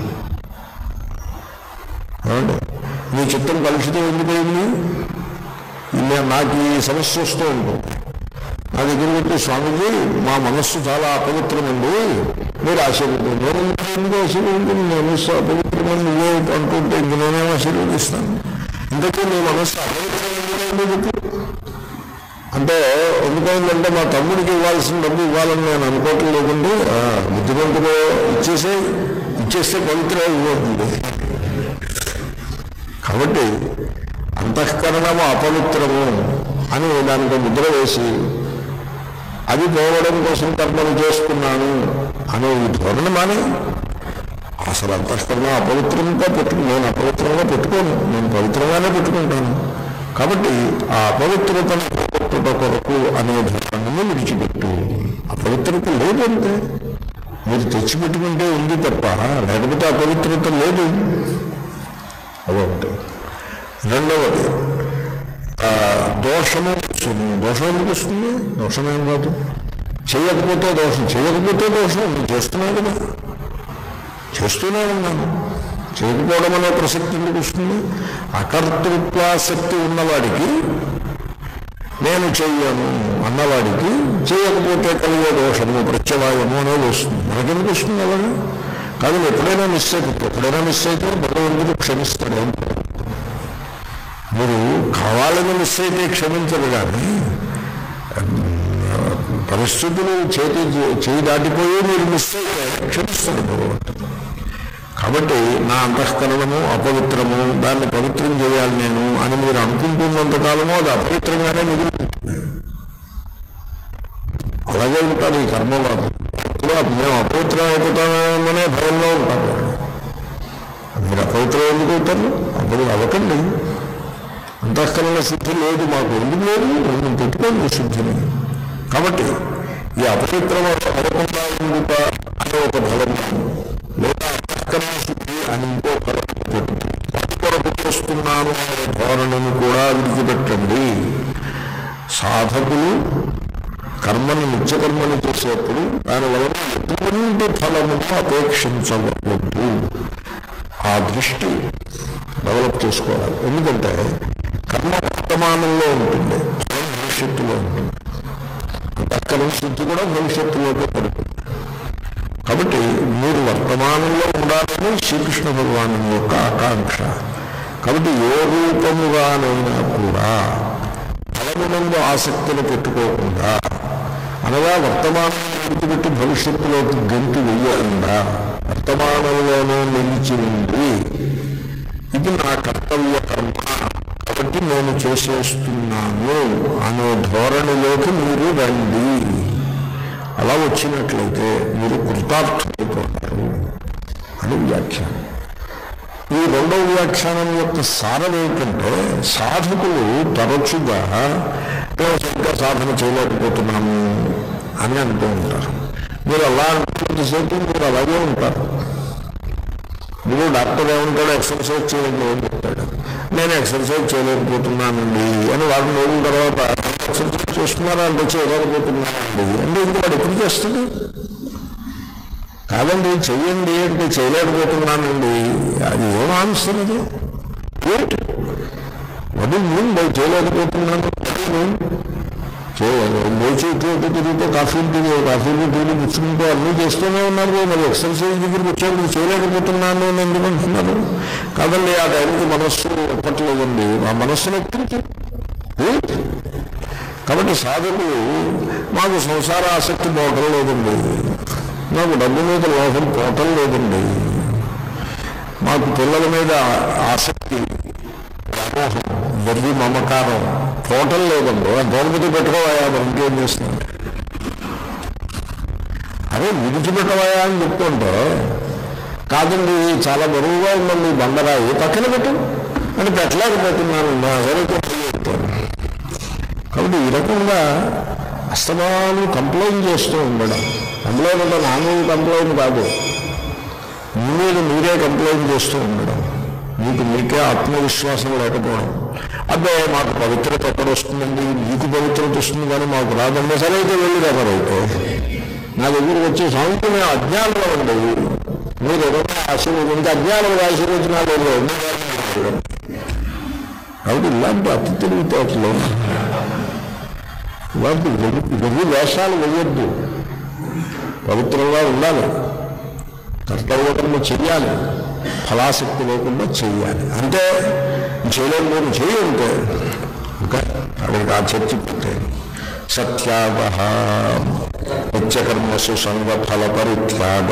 Speaker 1: ఏమండి? నీ చిత్తం కలుషితం ఎందుకైంది ఇలా నాకు ఈ సమస్య వస్తూ ఉంటుంది నా దగ్గర వచ్చి స్వామీజీ మా మనస్సు చాలా అపవిత్రమండి మీరు ఆశీర్వదించండి నేను ఎందుకు ఎందుకు ఆశీర్వదించండి నీ మనస్సు అపవిత్రమని నువ్వే అంటుంటే ఇంక నేనేం ఆశీర్వదిస్తాను ఇంతకీ నీ మనస్సు అపవిత్రమైంది చెప్పు అంటే ఎందుకైందంటే మా తమ్ముడికి ఇవ్వాల్సిన డబ్బు ఇవ్వాలని నేను అనుకోవటం లేదండి ఆ, బుద్ధిమంతుడు ఇచ్చేసే ఇచ్చేస్తే పవిత్ర ఇవ్వతుంది కాబట్టి అంతఃకరణము అపవిత్రము అని దానికి ముద్ర వేసి అది పోవడం కోసం కర్మలు చేసుకున్నాను అనే ఈ ధోరణి మానే అసలు అంతఃకరణ అపవిత్రంగా పెట్టుకు నేను అపవిత్రంగా పెట్టుకోను నేను పవిత్రంగానే పెట్టుకుంటాను కాబట్టి ఆ అపవిత్రతను పోగొట్టుట కొరకు అనే ధోరణిని విడిచిపెట్టు అపవిత్రత లేదంటే మీరు తెచ్చిపెట్టుకుంటే ఉంది తప్ప లేకపోతే అపవిత్రత లేదు అదొకటి రెండవది ఆ, దోషము వస్తుంది దోషం ఎందుకు వస్తుంది దోషం ఏం కాదు చేయకపోతే దోషం చేయకపోతే దోషం నేను చేస్తున్నాను కదా చేస్తూనే ఉన్నాను చేయకపోవడం అనే ప్రసక్తి ఎందుకు వస్తుంది అకర్తృత్వాసక్తి ఉన్నవాడికి నేను చెయ్యను అన్నవాడికి చేయకపోతే కలిగే దోషము ప్రత్యవాయము అనేది వస్తుంది మనకెందుకు వస్తుంది అలాగే కానీ ఎప్పుడైనా మిస్ అయిపోతే ఎప్పుడైనా మిస్ అయితే భగవంతుడు క్షమిస్తాడు ఏం పర్వాలేదు. మీరు కావాలని మిస్ అయితే క్షమించరు కానీ పరిస్థితులు చేతి చేయి దాటిపోయి మీరు మిస్ అయితే క్షమిస్తాడు భగవంతుడు కాబట్టి నా అంతఃకరణము అపవిత్రము దాన్ని పవిత్రం చేయాలి నేను అని మీరు అనుకుంటున్నంత కాలము అది అపవిత్రంగానే మిగులుతుంది అలాగే ఉంటారు ఈ కర్మవాదం ఇప్పుడు మేము అపవిత్రం అయిపోతామనే భయంలో ఉంటారు మీరు అపవిత్రం ఎందుకు అవుతారు అప్పుడు అవ్వకండి అంతఃకరణ శుద్ధి లేదు మాకు ఎందుకు లేదు మేము పెట్టుకోండి శుద్ధిని కాబట్టి ఈ అపవిత్రం అవ్వకుండా ఉండుట అనే ఒక ఫలం లేదా అంతఃకరణ శుద్ధి అని ఇంకో ఫలం పెట్టి వాటి కొరకు చేస్తున్నాను అనే ధోరణిని కూడా విడిచిపెట్టండి సాధకులు కర్మని నిత్యకర్మని చేసేప్పుడు దాని వలన ఎటువంటి ఫలమును అపేక్షించవద్దు ఆ దృష్టి డెవలప్ చేసుకోవాలి ఎందుకంటే కర్మ వర్తమానంలో ఉంటుంది ఫలం భవిష్యత్తులో ఉంటుంది అంతఃకరణ శుద్ధి కూడా భవిష్యత్తులోకి పడుతుంది కాబట్టి మీరు వర్తమానంలో ఉండాలని శ్రీకృష్ణ భగవాను యొక్క ఆకాంక్ష కాబట్టి ఏ రూపముగానైనా కూడా ఫలమునందు ఆసక్తిని పెట్టుకోకుండా అనగా వర్తమానం విడిచిపెట్టి భవిష్యత్తులోకి గంటి వెయ్యకుండా వర్తమానంలోనే నిలిచి ఉంది ఇది నా కర్తవ్య కర్మ కాబట్టి నేను చేసేస్తున్నాను అనే ధోరణిలోకి మీరు రండి అలా వచ్చినట్లయితే మీరు కృతార్థమైపోతారు అని వ్యాఖ్యానం ఈ రెండవ వ్యాఖ్యానం యొక్క సారం ఏమిటంటే సాధకులు తరచుగా మేము సరిగ్గా సాధన చేయలేకపోతున్నాము అని అంటూ ఉంటారు మీరు అలా అంటున్నంతసేపు మీరు అలాగే ఉంటారు మీరు డాక్టర్ ఏమంటాడు ఎక్సర్సైజ్ చేయండి అని చెప్తాడు నేను ఎక్సర్సైజ్ చేయలేకపోతున్నానండి అని వారం రోజుల తర్వాత ఎక్సర్సైజ్ చేస్తున్నారా అంటే చేయలేకపోతున్నానండి అంటే ఇంక వాడు ఎప్పుడు చేస్తాడు కాదండి చెయ్యండి అంటే చేయలేకపోతున్నానండి అది ఏం ఆన్సర్ అది ఏంటి వది మీన్ బై చేయలేకపోతున్నాను చేయలేదు లేచి ఇటు ఇటు తిరిగితే కాఫీలు టీ కాఫీలు టీలు పుచ్చుకుంటూ అన్నీ చేస్తూనే ఉన్నారు కదా, మరి ఎక్సర్సైజ్ దగ్గరికి వచ్చేప్పుడు చేయలేకపోతున్నాను అని ఎందుకు అంటున్నారు కాదండి ఆ టైంకి మనస్సు ఒప్పట్లేదండి ఆ మనస్సును ఎత్తించు ఏంటి? కాబట్టి సాధకులు మాకు సంసార ఆసక్తి పోవటం లేదండి నాకు డబ్బు మీద లోపం పోవటం లేదండి మాకు పిల్లల మీద ఆసక్తి వ్యామోహం వెర్రి మమకారం పోవటం లేదండి గౌరవతి పెట్టుకోవాయా మరి ఇంకేం చేస్తుంది అదే విడిచిపెట్టవాయా అని చెప్తుంటే కాదండి చాలా బరువుగా ఉందండి ఈ బండరాయి పక్కన పెట్టు అని పెట్టలేకపోతున్నానండి సరే చెప్తాను కాబట్టి ఈ రకంగా అస్తమాను కంప్లైంట్ చేస్తూ ఉండడం కంప్లైంట్ అంటే నా మీద కంప్లైంట్ కాదు మీ మీద మీరే కంప్లైంట్ చేస్తూ ఉండడం మీకు మీకే ఆత్మవిశ్వాసం లేకపోవడం అబ్బే మాకు పవిత్రత ఎక్కడ వస్తుందండి మీకు పవిత్రత వస్తుంది కానీ మాకు రాదండి సరే అయితే వెళ్ళి ఎవరైతే నా దగ్గరికి వచ్చే స్వామికి మేము అజ్ఞానంలో ఉండేది మీరు ఎవరైనా ఆశీర్వదం ఇంకా అజ్ఞానం ఆశీర్వచనాలు లేవు కాబట్టి ఇలాంటి అతి తెలివితేటలు ఇలాంటి వెర్రి వెర్రి వేషాలు వేయొద్దు పవిత్రంగా ఉండాలి కర్తవ్యకర్మ చెయ్యాలి ఫలాసక్తి లేకుండా చెయ్యాలి అంటే చేయలేము నేను చెయ్యి ఉంటే ఇంకా అక్కడికి ఆ చర్చ పెట్టేది సత్యాగ నిత్యకర్మసు సంగ ఫల పరిత్యాగ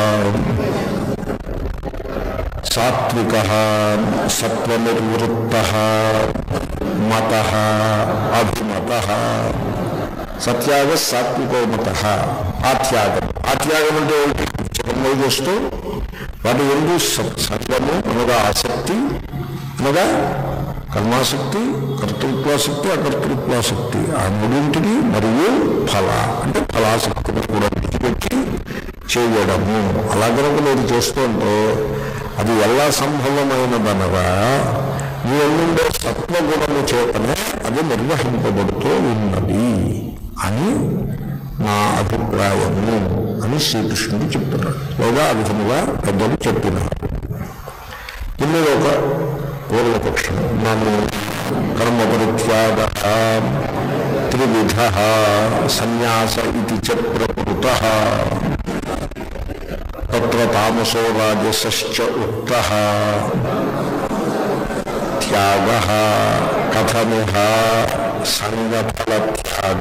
Speaker 1: సాత్విక సత్వనిర్వృత్త మత అభిమత సత్యాగ సాత్వికో మత ఆత్యాగం ఆత్యాగం అంటే ఏమిటి చిరంలో చేస్తూ వాటి ఎందు స- సంగము అనగా ఆసక్తి అనగా కర్మాసక్తి కర్తృత్వాసక్తి అకర్తృత్వాసక్తి ఆ మూడింటిని మరియు ఫల అంటే ఫలాసక్తిని కూడా విడిచిపెట్టి చేయడము అలా కనుక మీరు చేస్తుంటే అది ఎలా సంభవమైనదనగా మీ ఎల్లుండే సత్వగుణము చేతనే అది నిర్వహింపబడుతూ ఉన్నది అని నా అభిప్రాయము అని శ్రీకృష్ణుడు చెప్తున్నాడు లేదా ఆ విధముగా పెద్దలు చెప్పినారు దీన్ని ఒక పూర్వపక్షం నన్ను కర్మ పరిత్యాగ త్రివిధ సన్యాస ఇది చ ప్రకృత తత్ర తామసో రాజసశ్చ ఉక్త త్యాగ కథమిహ సంగఫల త్యాగ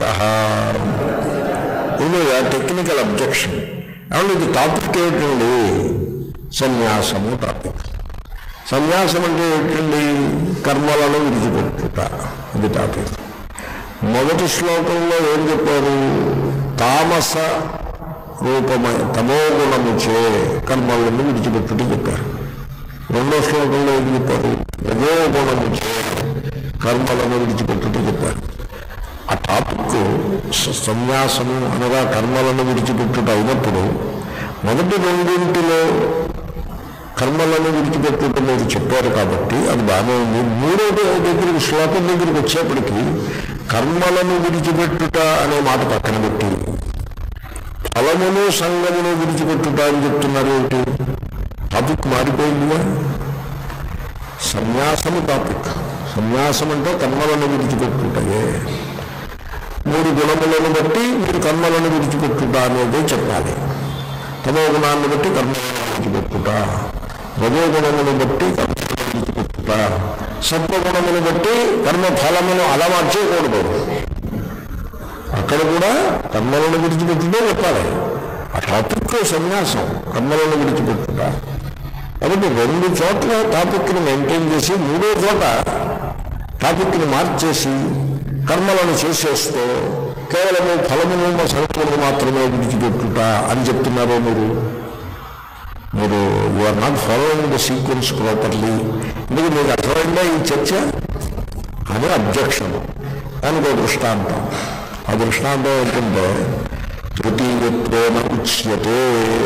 Speaker 1: ఇది టెక్నికల్ అబ్జెక్షన్ అవును ఇది టాపిక్ ఏంటండి సన్యాసము టాపిక్ సన్యాసం అంటే ఏంటండి కర్మలను విడిచిపెట్టుట ఇది టాపిక్ మొదటి శ్లోకంలో ఏం చెప్పారు తామస రూపమై తమోగుణముచే కర్మలను విడిచిపెట్టుట చెప్పారు రెండో శ్లోకంలో ఏం చెప్పారు రజోగుణముచే కర్మలను విడిచిపెట్టుట చెప్పారు ఆ టాపిక్ స- సన్యాసము అనగా కర్మలను విడిచిపెట్టుట అయినప్పుడు మొదటి రెండింటిలో కర్మలను విడిచిపెట్టుట మీరు చెప్పారు కాబట్టి అది బాగానే ఉంది మూడో దగ్గరికి శ్లోకం దగ్గరికి వచ్చేప్పటికీ కర్మలను విడిచిపెట్టుట అనే మాట పక్కన పెట్టి ఫలమును సంగమును విడిచిపెట్టుట అని చెప్తున్నారు ఏమిటి టాపిక్ మారిపోయిందిగా సన్యాసము టాపిక్ సన్యాసం అంటే కర్మలను విడిచిపెట్టుటయే మూడు గుణములను బట్టి మీరు కర్మలను విడిచిపెట్టుట అనేది చెప్పాలి తమో గుణాన్ని బట్టి కర్మలను విడిచిపెట్టుట రజో గుణమును బట్టి కర్మలను విడిచిపెట్టుట సత్వగుణమును బట్టి కర్మ ఫలమును అలా మార్చేయకూడదు అక్కడ అక్కడ కూడా కర్మలను విడిచిపెట్టుడే చెప్పాలి ఆ టాపిక్ సన్యాసం కర్మలను విడిచిపెట్టుట కాబట్టి రెండు చోట్ల టాపిక్ని మెయింటైన్ చేసి మూడో చోట టాపిక్ని మార్చేసి కర్మలను చేసేస్తూ కేవలము ఫలమును సంఖ్యను మాత్రమే విడిచిపెట్టుట అని చెప్తున్నారో మీరు మీరు you are not following the sequence properly ఎందుకు మీకు అర్థమైందా ఈ చర్చ అని అబ్జెక్షన్ దానికి ఒక దృష్టాంతం ఆ దృష్టాంతం ఏంటంటే తృతీయత్వేన ఉచ్యతే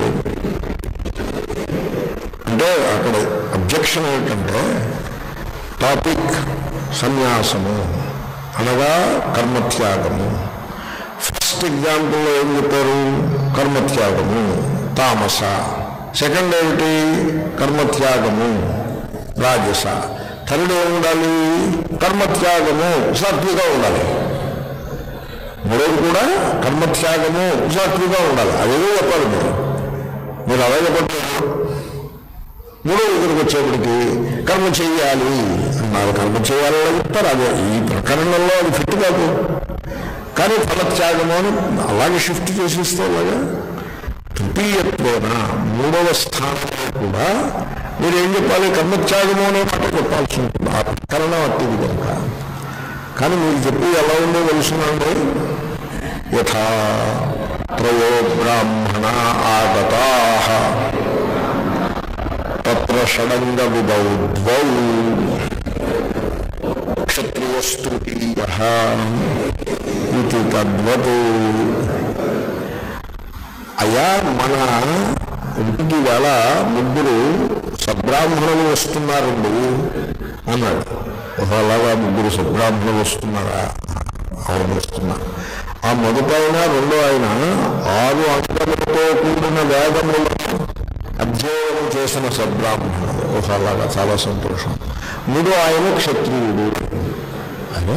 Speaker 1: అంటే అక్కడ అబ్జెక్షన్ ఏంటంటే టాపిక్ సన్యాసము అనగా కర్మత్యాగము ఫస్ట్ ఎగ్జాంపుల్లో ఏం చెప్పారు కర్మత్యాగము తామస సెకండ్ ఏమిటి కర్మత్యాగము రాజస థర్డ్ ఏమి ఉండాలి కర్మత్యాగము సాత్విగా ఉండాలి మూడోది కూడా కర్మత్యాగము సాత్విగా ఉండాలి అదేదో చెప్పాలి మీరు మీరు అలా చెప్పట్లేదు మూడో దగ్గరికి వచ్చేప్పటికి కర్మ చేయాలి అన్నారు కర్మ చేయాలని చెప్తారు అదే ఈ ప్రకరణంలో అది ఫిట్ కాదు కానీ ఫలత్యాగము అని అలాగే షిఫ్ట్ చేసిస్తే అలాగా తృతీయత్వేన మూడవ స్థానంలో కూడా మీరు ఏం చెప్పాలి కర్మత్యాగము అనే మాట చెప్పాల్సి ఉంటుంది ఆ ప్రకరణం అట్టిది కనుక కానీ మీరు చెప్పి ఎలా ఉందో తెలుసునండి యథా త్రయో బ్రాహ్మణ ఆగతా తత్ర షడంగ విదౌ ద్వౌ క్షత్రియస్తృతీయ ఇది తద్వత్ అయ్యా మన ఇంటికి వేళ ముగ్గురు సద్బ్రాహ్మణులు వస్తున్నారండి అన్నాడు ఒకలాగా ముగ్గురు సద్బ్రాహ్మణులు వస్తున్నారా అవును వస్తున్నారు ఆ మొదట ఆయన రెండో ఆయన ఆరు అంకములతో కూడిన వేదములను అధ్యయనం చేసిన సద్బ్రాహ్మణుడు ఒకలాగా చాలా సంతోషం మూడో ఆయన క్షత్రియుడు అదే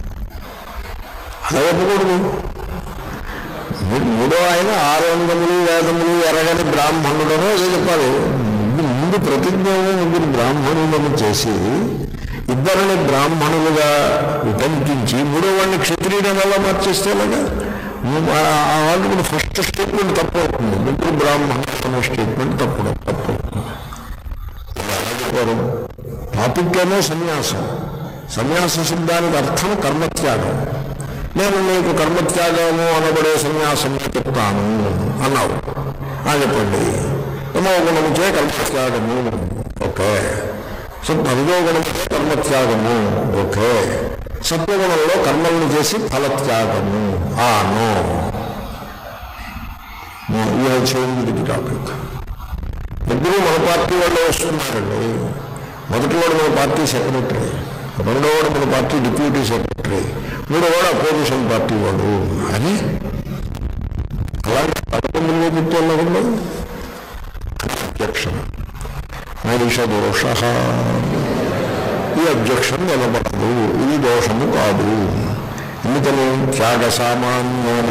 Speaker 1: అలా చెప్పకూడదు మూ- మూడో ఆయన ఆరోగ్యములు వేదములు ఎరగని బ్రాహ్మణుడనో ఏదో చెప్పాలి ముందు- ముందు ప్రతిజ్ఞ ముగ్గురు బ్రాహ్మణులను చేసి ఇద్దరిని బ్రాహ్మణులుగా విటంకించి మూడో వాడిని క్షత్రియుడని ఎలా మార్చేస్తే అలాగా వాళ్ళు ఫస్ట్ స్టేట్మెంట్ తప్పు అవుతుంది ముగ్గురు బ్రాహ్మణులు అనే స్టేట్మెంట్ తప్పు తప్పు అవుతుంది ఎలా చెప్పారు టాపిక్ ఏమో సన్యాసం సన్యాస శబ్దానికి అర్థం కర్మత్యాగం నేను నీకు కర్మత్యాగము అనబడే సన్యాసం చెప్తాను అన్నావు ఆ చెప్పండి తమో గుణముచే కర్మత్యాగము ఓకే సో తమో గుణముచే కర్మత్యాగము ఓకే సత్వగుణంలో కర్మలను చేసి ఫలత్యాగము ఆ no you have change the topic ముగ్గురు మన పార్టీ వాళ్ళు వస్తున్నారండి మొదటివాడు మన పార్టీ సెక్రటరీ రెండోవాడు మన పార్టీ డిప్యూటీ సెక్రటరీ మూడోవాడు అపోజిషన్ పార్టీ వాడు అని అలాంటి పదకొండులో చెప్తున్నా అబ్జెక్షన్ నైష దోష ఈ అబ్జెక్షన్ నిలబడదు ఇది దోషము కాదు ఎందుకని త్యాగ సామాన్యన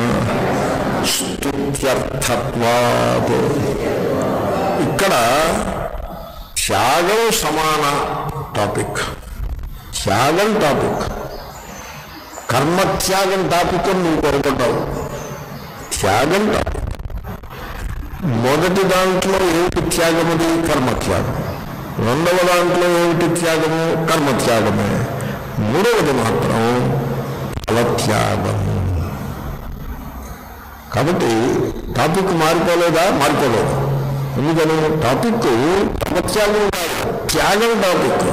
Speaker 1: స్తుత్యర్థత్వాత్ ఇక్కడ త్యాగం సమాన టాపిక్ త్యాగం టాపిక్ కర్మత్యాగం టాపిక్ అని నువ్వు కొరపడ్డావు త్యాగం టాపిక్ మొదటి దాంట్లో ఏమిటి త్యాగమది కర్మత్యాగం రెండవ దాంట్లో ఏమిటి త్యాగము కర్మత్యాగమే మూడవది మాత్రం ఫలత్యాగము కాబట్టి టాపిక్ మారిపోలేదా మారిపోలేదు ఎందుకని టాపిక్ కర్మత్యాగం కాదు త్యాగం టాపిక్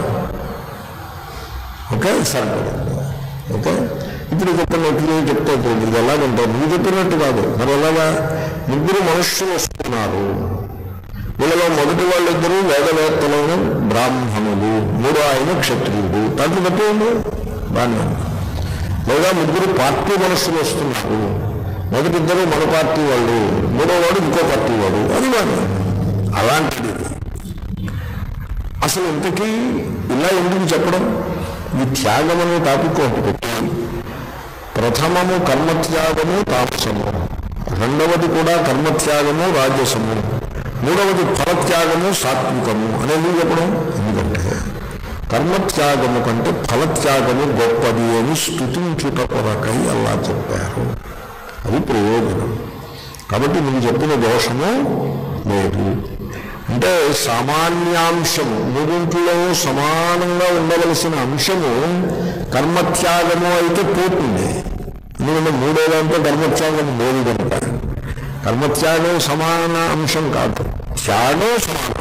Speaker 1: ఓకే సరిపడింది ఓకే ఇప్పుడు చెప్పండి ఎప్పుడు చెప్తే పోతుంది ఇది ఎలాగంటే నువ్వు చెప్పినట్టు కాదు మరి ఎలాగా ముగ్గురు మనుష్యులు వస్తున్నారు వీళ్ళలో మొదటి వాళ్ళిద్దరూ వేదవేత్తలను బ్రాహ్మణులు మూడో ఆయన క్షత్రియుడు దాంట్లో పెట్టేయండి బాగానే ఉంది లేదా ముగ్గురు పార్టీ మనుషులు వస్తున్నారు మొదటి ఇద్దరు మన పార్టీ వాళ్ళు మూడో వాడు ఇంకో పార్టీ వాడు అది బాగా అలాంటిది ఇది. అసలు ఇంతకీ ఇలా ఎందుకు చెప్పడం ఈ త్యాగం అనే టాపిక్ ఒకటి పెట్టి ప్రథమము కర్మత్యాగము తాపసము రెండవది కూడా కర్మత్యాగము రాజసము మూడవది ఫలత్యాగము సాత్వికము అనేది చెప్పడం ఎందుకంటే కర్మత్యాగము కంటే ఫలత్యాగము గొప్పది అని స్థుతించుట కొరకై అలా చెప్పారు అది ప్రయోజనం కాబట్టి నువ్వు చెప్పిన దోషము లేదు అంటే సామాన్యాంశము మూడింటిలో సమానంగా ఉండవలసిన అంశము కర్మత్యాగము అయితే పోతుంది ఎందుకంటే మూడేదంటే కర్మత్యాగం లేదు కనుక కర్మత్యాగం సమాన అంశం కాదు త్యాగం సమానం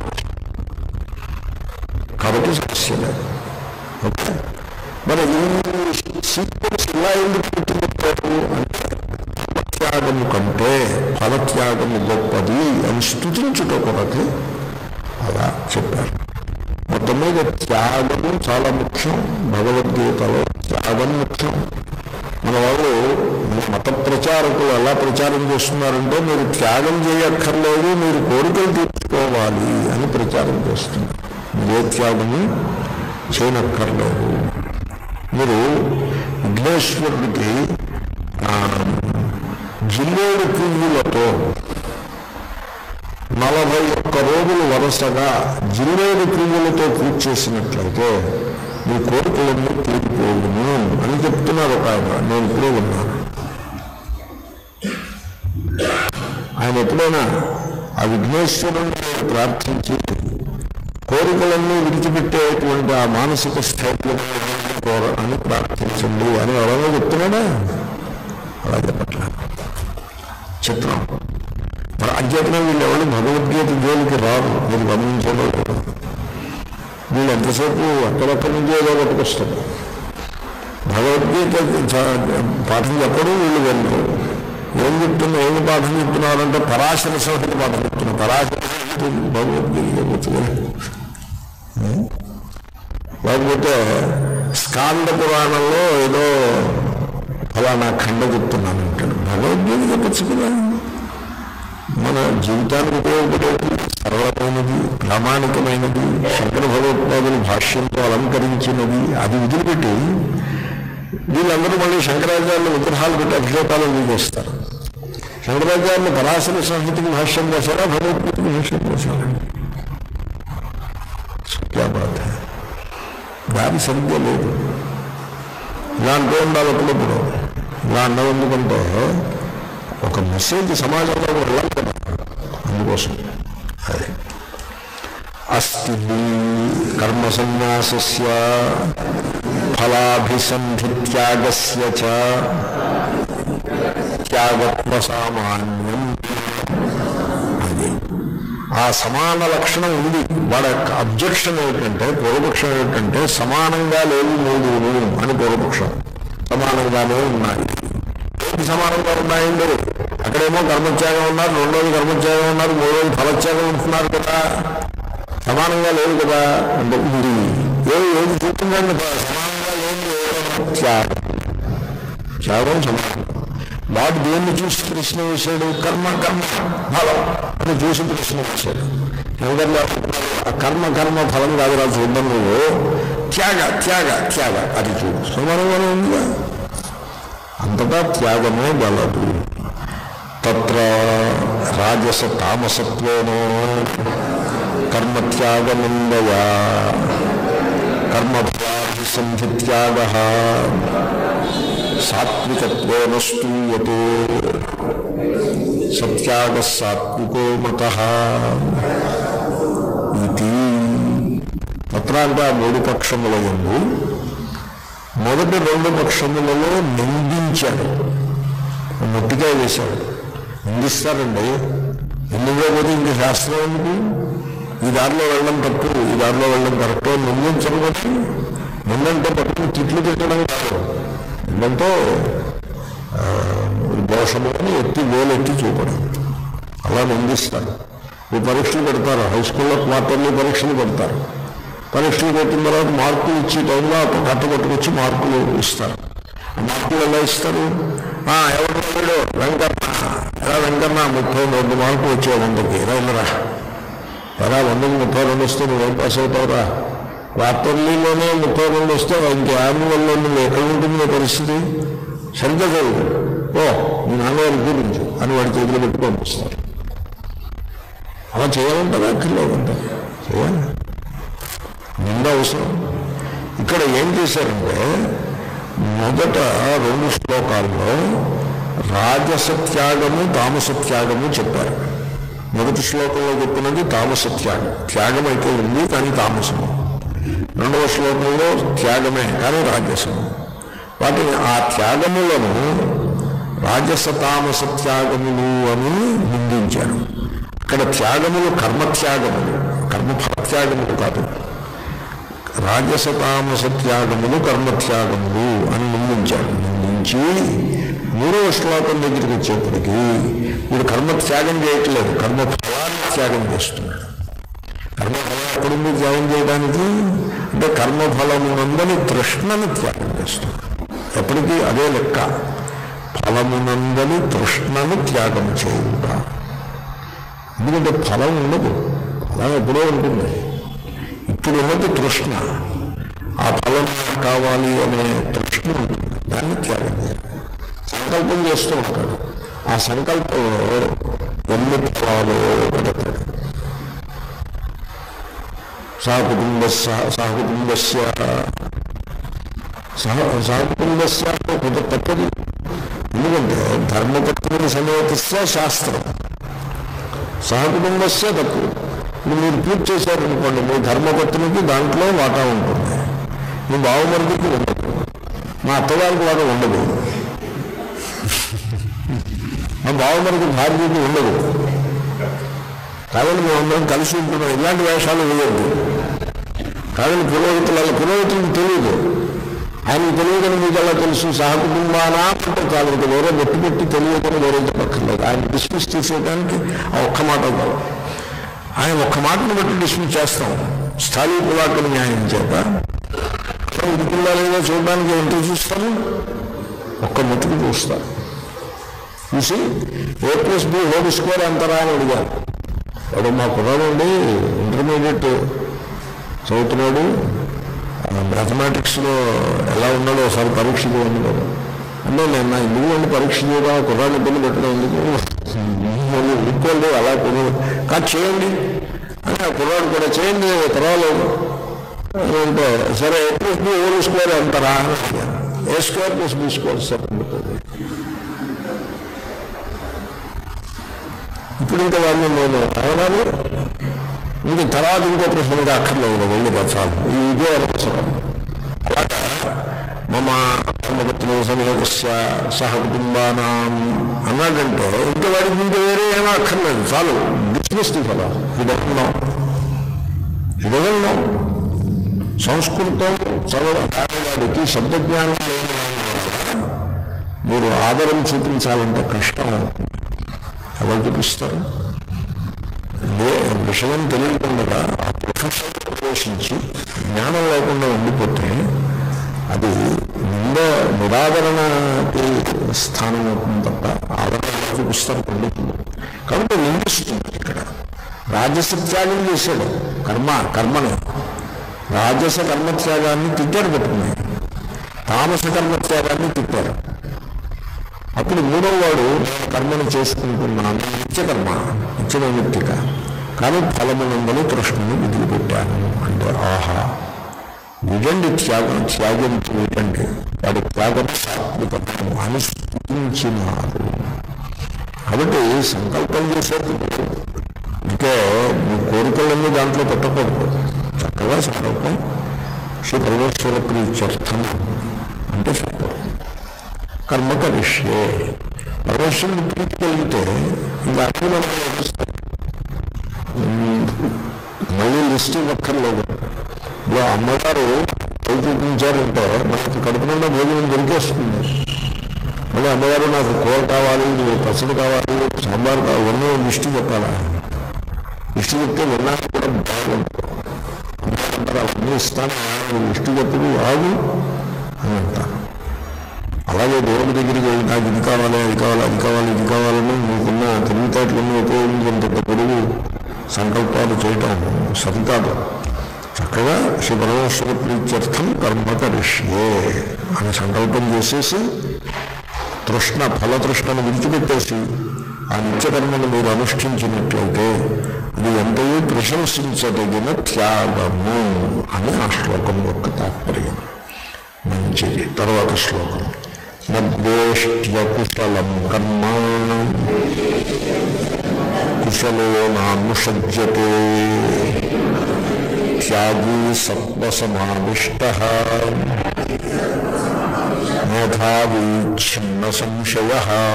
Speaker 1: కాబట్టి సమస్య లేదు ఓకే మరి ఈ సీక్వెన్స్ ఇలా ఎందుకు పెట్టుకుంటారు అంటే త్యాగము కంటే ఫలత్యాగము గొప్పది అని స్థుతించుట కొరకు అలా చెప్పారు మొత్తం మీద త్యాగము చాలా ముఖ్యం భగవద్గీతలో త్యాగం ముఖ్యం మన వాళ్ళు మత ప్రచారకులు ఎలా ప్రచారం చేస్తున్నారంటే మీరు త్యాగం చేయక్కర్లేదు మీరు కోరికలు తీర్చుకోవాలి అని ప్రచారం చేస్తున్నారు ఏ త్యాగము చేయనక్కర్లేదు మీరు విఘ్నేశ్వరుడికి ఆ, జిల్లేడు పువ్వులతో నలభై ఒక్క రోజులు వరుసగా జిల్లేడు పువ్వులతో పూజ చేసినట్లయితే మీ కోరికలన్నీ తీరిపోవును అని చెప్తున్నారు ఒక ఆయన నేను ఇప్పుడే ఉన్నాను ఆయన ఎప్పుడైనా ఆ విఘ్నేశ్వరుని ప్రార్థించి కోరికలన్నీ విడిచిపెట్టేటువంటి ఆ మానసిక స్థైర్యం కోర అని ప్రార్థించండి అని ఎవరైనా చెప్తున్నాడా అలా చెప్పట్లా చిత్రం మరి అంచేతనే వీళ్ళు ఎవరు భగవద్గీత జోలికి రారు మీరు గమనించడం లేదు. వీళ్ళు ఎంతసేపు అక్కడక్కడి నుంచి ఏదో పట్టుకొస్తారు భగవద్గీత చ- పాఠం చెప్పడం వీళ్ళు వెళ్ళరు ఏం చెప్తున్నా ఏమి పాఠం చెప్తున్నారంటే పరాశర సంహిత పాఠం చెప్తున్నారు పరాశర సంహిత భగవద్గీత చెప్పచ్చు లేకపోతే స్కాంద పురాణంలో ఏదో ఫలానా ఖండ చెప్తున్నాను అంటాడు భగవద్గీత చెప్పచ్చు కదా మన జీవితానికి ఉపయోగపడేది సరళమైనది ప్రామాణికమైనది శంకర భగవత్పాదులు భాష్యంతో అలంకరించినది అది వదిలిపెట్టి వీళ్ళందరూ మళ్ళీ శంకరాచార్యులు విగ్రహాలు పెట్టి అభిషేకాలు అవి చేస్తారు శంకరాచార్యులు పరాశర సంహితకి భాష్యం చేశారా భగవద్గీతకి భాష్యం చేశారా క్యా బాత్ హై. దారి సరిగ్గా లేదు ఇలా అంటూ ఉండాలి అప్పుడప్పుడు ఇలా అన్నం ఎందుకంటే ఒక మెసేజ్ సమాజంలో వెళ్ళాలి కదా అందుకోసం అది అస్తి కర్మ సన్యాసస్య ఫలాభిసంధిత్యాగస్య చ త్యాగత్వ సామాన్యం అది ఆ సమాన లక్షణం ఉంది వాడి యొక్క అబ్జెక్షన్ ఏమిటంటే పూర్వపక్షం ఏమిటంటే సమానంగా లేవు మూడు అని పూర్వపక్షం సమానంగానే ఉన్నాయి ఏంటి సమానంగా ఉన్నాయండి అక్కడేమో కర్మత్యాగం ఉన్నారు రెండోది కర్మత్యాగం ఉన్నారు మూడోది ఫలత్యాగం ఉంటున్నారు కదా సమానంగా లేదు కదా అంటే ఉంది ఏ ఏది చూస్తుందండి సమానంగా లేదు త్యాగం త్యాగం సమానం వాడు దేన్ని చూసి ప్రశ్న వేశాడు కర్మ కర్మ ఫలం అని చూసి ప్రశ్న వేశాడు ఎవరన్నా ఆ కర్మ కర్మ ఫలం కాదు రా చూద్దాం నువ్వు త్యాగ త్యాగ త్యాగ అది చూడు సమానంగానే ఉందిగా అంతటా త్యాగమే గలదు తత్ర రాజస తామసత్వేనో కర్మత్యాగనిందయా కర్మఫలాభిసంధిత్యాగ సాత్వికత్వేన స్తూయతే సత్యాగ సాత్వికో మత ఇది తత్ర అంటే ఆ మూడు పక్షముల ఎందు మొదటి రెండు పక్షములలో నిందించాడు ముట్టికాయ వేశాడు నిందిస్తారండి నిందించకపోతే ఇంక శాస్త్రం ఎందుకు ఈ దారిలో వెళ్ళడం తప్పు ఈ దారిలో వెళ్ళడం కరెక్ట్ నిందించరు బట్టి నిన్నంటే పట్టుకుని తిట్లు తిట్టడం కాదు నిన్నంతో ఆ, దోషము అని ఎత్తి వేలెత్తి చూపడం అలా నిందిస్తారు ఈ పరీక్షలు పెడతారు హై స్కూల్లో క్వార్టర్లీ పరీక్షలు పెడతారు పరీక్షలు పెట్టిన తర్వాత మార్కులు ఇచ్చే టైంలో అప్పుడు కట్టబట్టుకొచ్చి మార్కులు ఇస్తారు ఆ మార్కులు ఎలా ఇస్తారు ఆ, ఎవరు వెళ్ళాడు వెంకన్న ఎలా వెంకన్న ముప్పై రెండు మార్కులు వచ్చావు వందకి ఎలా వెళ్ళరా ఎలా వందకి ముప్పై రెండు వస్తే నువ్వేం పాస్ అవుతావురా క్వార్టర్లీలోనే ముప్పై రెండు వస్తే ఇంక యాన్యువల్లో నువ్వు ఎక్కడ ఉంటుంది నీ పరిస్థితి సరిగ్గా చదువు ఓ మీ నాన్నగారు గురించి అని వాడి చేతిలో పెట్టి పంపిస్తారు అలా చేయాలంటారా అక్కర్లేదంటారు చేయాలి నింద అవసరం ఇక్కడ ఏం చేశారంటే మొదట రెండు శ్లోకాల్లో రాజసత్యాగము తామసత్యాగము చెప్పారు మొదటి శ్లోకంలో చెప్పినది తామసత్యాగం త్యాగం అయితే ఉంది కానీ తామసము రెండవ శ్లోకంలో త్యాగమే కానీ రాజసము వాటిని ఆ త్యాగములను రాజస తామస త్యాగములు అని నిందించారు ఇక్కడ త్యాగములు కర్మత్యాగములు కర్మఫలత్యాగములు కాదు రాజస తామస త్యాగములు కర్మత్యాగములు అని నిందించాడు నిందించి మూడవ శ్లోకం దగ్గరికి వచ్చేప్పటికి వీడు కర్మ త్యాగం చేయట్లేదు కర్మ ఫలాన్ని త్యాగం చేస్తున్నాడు కర్మఫలం ఎక్కడుంది త్యాగం చేయడానికి అంటే కర్మఫలమునందని తృష్ణని త్యాగం చేస్తున్నాడు ఎప్పటికీ అదే లెక్క ఫలమునందని తృష్ణను త్యాగం చేయుట ఎందుకంటే ఫలం ఉండదు ఫలం ఎప్పుడో ఉంటుంది ఇప్పుడు ఉన్నది తృష్ణ ఆ ఫలం నాకు కావాలి అనే తృష్ణ ఉంటుంది దాన్ని త్యాగం చేయాలి సంకల్పం చేస్తూ ఉంటాడు ఆ సంకల్పంలో ఎన్ని ఫలాలు పెడతాడు సహకుటుంబ సహకుటుంబస్య సహ సహకుటుంబస్య అంటే కొంత తప్పది ఎందుకంటే ధర్మపత్ని సమేతస్య శాస్త్రం సహకుటుంబస్య తప్పు ఇప్పుడు మీరు పూజ చేశారనుకోండి మీ ధర్మపత్నికి దాంట్లో వాటా ఉంటుంది మీ బావమరిదికి ఉండదు మా అత్తగారికి వాటా ఉండదు మా బావమరికి భార్యకి ఉండదు కాబట్టి మేమందరం కలిసి ఉంటున్నాం ఇలాంటి వేషాలు వేయద్దు కాబట్టి పురోహితుల పురోహితులకు తెలియదు ఆయనకు తెలియదని మీకు ఎలా తెలుసు సహకుటుంబానా అంటే కాదు ఇంకా వేరే పెట్టి పెట్టి తెలియదని వేరే చెప్పక్కర్లేదు ఆయన డిస్మిస్ చేసేయడానికి ఆ ఒక్క మాట కాదు ఆయన ఒక్క మాటను బట్టి డిస్మిస్ చేస్తాం స్థాయి పులాకల న్యాయం చేత ఉడికిందా లేదో చూడడానికి ఎంత చూస్తారు ఒక్క ముట్టుకు చూస్తారు చూసి a plus b whole score ఎంతరా అని అడిగారు వాడు మా కుర్రాడండి ఇంటర్మీడియట్ చదువుతున్నాడు మ్యాథమెటిక్స్లో ఎలా ఉన్నాడో ఒకసారి పరీక్ష చేయండి కదా అంటే నేను నా ఇందుకు వెళ్ళి పరీక్ష చేయడం ఆ కుర్రాడిని ఇబ్బంది పెట్టడం ఎందుకు మళ్ళీ ఇంకోళ్ళు అలా కొను కాదు చేయండి అని ఆ కుర్రాడు కూడా చేయండి పర్వాలేదు అంటే సరే a plus b whole score ఎంతరా అని అడిగాను a square plus b score sir ఉంటుంది ఇప్పుడు ఇంకా వాళ్ళు నేను అవనాలు ఇంక తర్వాత ఇంకో ప్రశ్న ఇంకా అక్కర్లేదు వెళ్ళి చాలు ఇదే అవసరం అలాగా మమ ధర్మపత్ని సమేతస్య సహ కుటుంబానాం అన్నాడంటే ఇంకా వాడికి ఇంకా వేరే ఏమో అక్కర్లేదు చాలు డిస్మిస్ ది ఫలా ఇదన్నాం ఇదన్నాం సంస్కృతం చదవడం వాడికి శబ్దజ్ఞానం లేని వాడి వల్ల మీరు ఆదరం చూపించాలంటే కష్టం అవుతుంది ఎవరు చూపిస్తారు లే విషయం తెలియకుండా ఆ ప్రొఫెషన్ ప్రవేశించి జ్ఞానం లేకుండా ఉండిపోతే అది నింద నిరాదరణకి స్థానం అవుతుంది తప్ప ఆదరణ చూపిస్తారు పండితులు కాబట్టి నిందిస్తుంది ఇక్కడ రాజసత్యాగం చేశాడు కర్మ కర్మని రాజస కర్మత్యాగాన్ని తిట్టారు పెట్టుకున్నాయి తామస కర్మత్యాగాన్ని తిట్టారు అప్పుడు మూడవ వాడు నేను కర్మను చేసుకుంటున్నాను నిత్యకర్మ నిత్య నైమిత్తిక కానీ ఫలమునందని తృష్ణను వదిలిపెట్టాను అంటే ఆహా విడండి త్యాగం త్యాగం చేయటండి వాడి త్యాగం సాత్వికము అని స్థుతించినారు కాబట్టి సంకల్పం చేసేటప్పుడు ఇంకే మీ కోరికలన్నీ దాంట్లో పెట్టకూడదు చక్కగా సంకల్పం శ్రీ పరమేశ్వర ప్రీత్యర్థం అంటే సంకల్పం కర్మ కరిష్యే పరమేశ్వరుని ప్రీతి కలిగితే ఇంకా అన్ని మనకు లభిస్తాయి ఉమ్, మళ్ళీ లిస్ట్ ఒక్కర్లేదు ఇప్పుడు అమ్మగారు పై చూపించారంటే మనకి కడుపు నిండా భోజనం దొరికేస్తుంది మళ్ళీ అమ్మగారు నాకు కూర కావాలి పచ్చడి కావాలి సాంబార్ కావాలి ఇవన్నీ లిస్ట్ చెప్పాలా లిస్ట్ చెప్తే విన్నాక కూడా బాగుంటుంది అంటారు అవన్నీ ఇస్తాను లిస్ట్ చెప్పుడు ఆగు అని అంటారు అలాగే దేవుడి దగ్గరికి వెళ్ళి నాకు ఇది కావాలి అది కావాలి అది కావాలి ఇది కావాలని మీకున్న తెలివితేటలన్నీ ఉపయోగించేంత పొడుగు సంకల్పాలు చేయటం సరికాదు చక్కగా శ్రీ పరమేశ్వర ప్రీత్యర్థం కర్మ కరిష్యే అని సంకల్పం చేసేసి తృష్ణ ఫలతృష్ణను విడిచిపెట్టేసి ఆ నిత్యకర్మను మీరు అనుష్ఠించినట్లయితే అది ఎంతయో ప్రశంసించదగిన త్యాగము అని ఆ శ్లోకం యొక్క తాత్పర్యం మంచిది తర్వాత శ్లోకం నద్వేష్ట్య కుశలం కర్మ కుశలో నానుషజ్యతే త్యాగీ సత్వసమావిష్ట మేధావి ఛిన్న సంశయ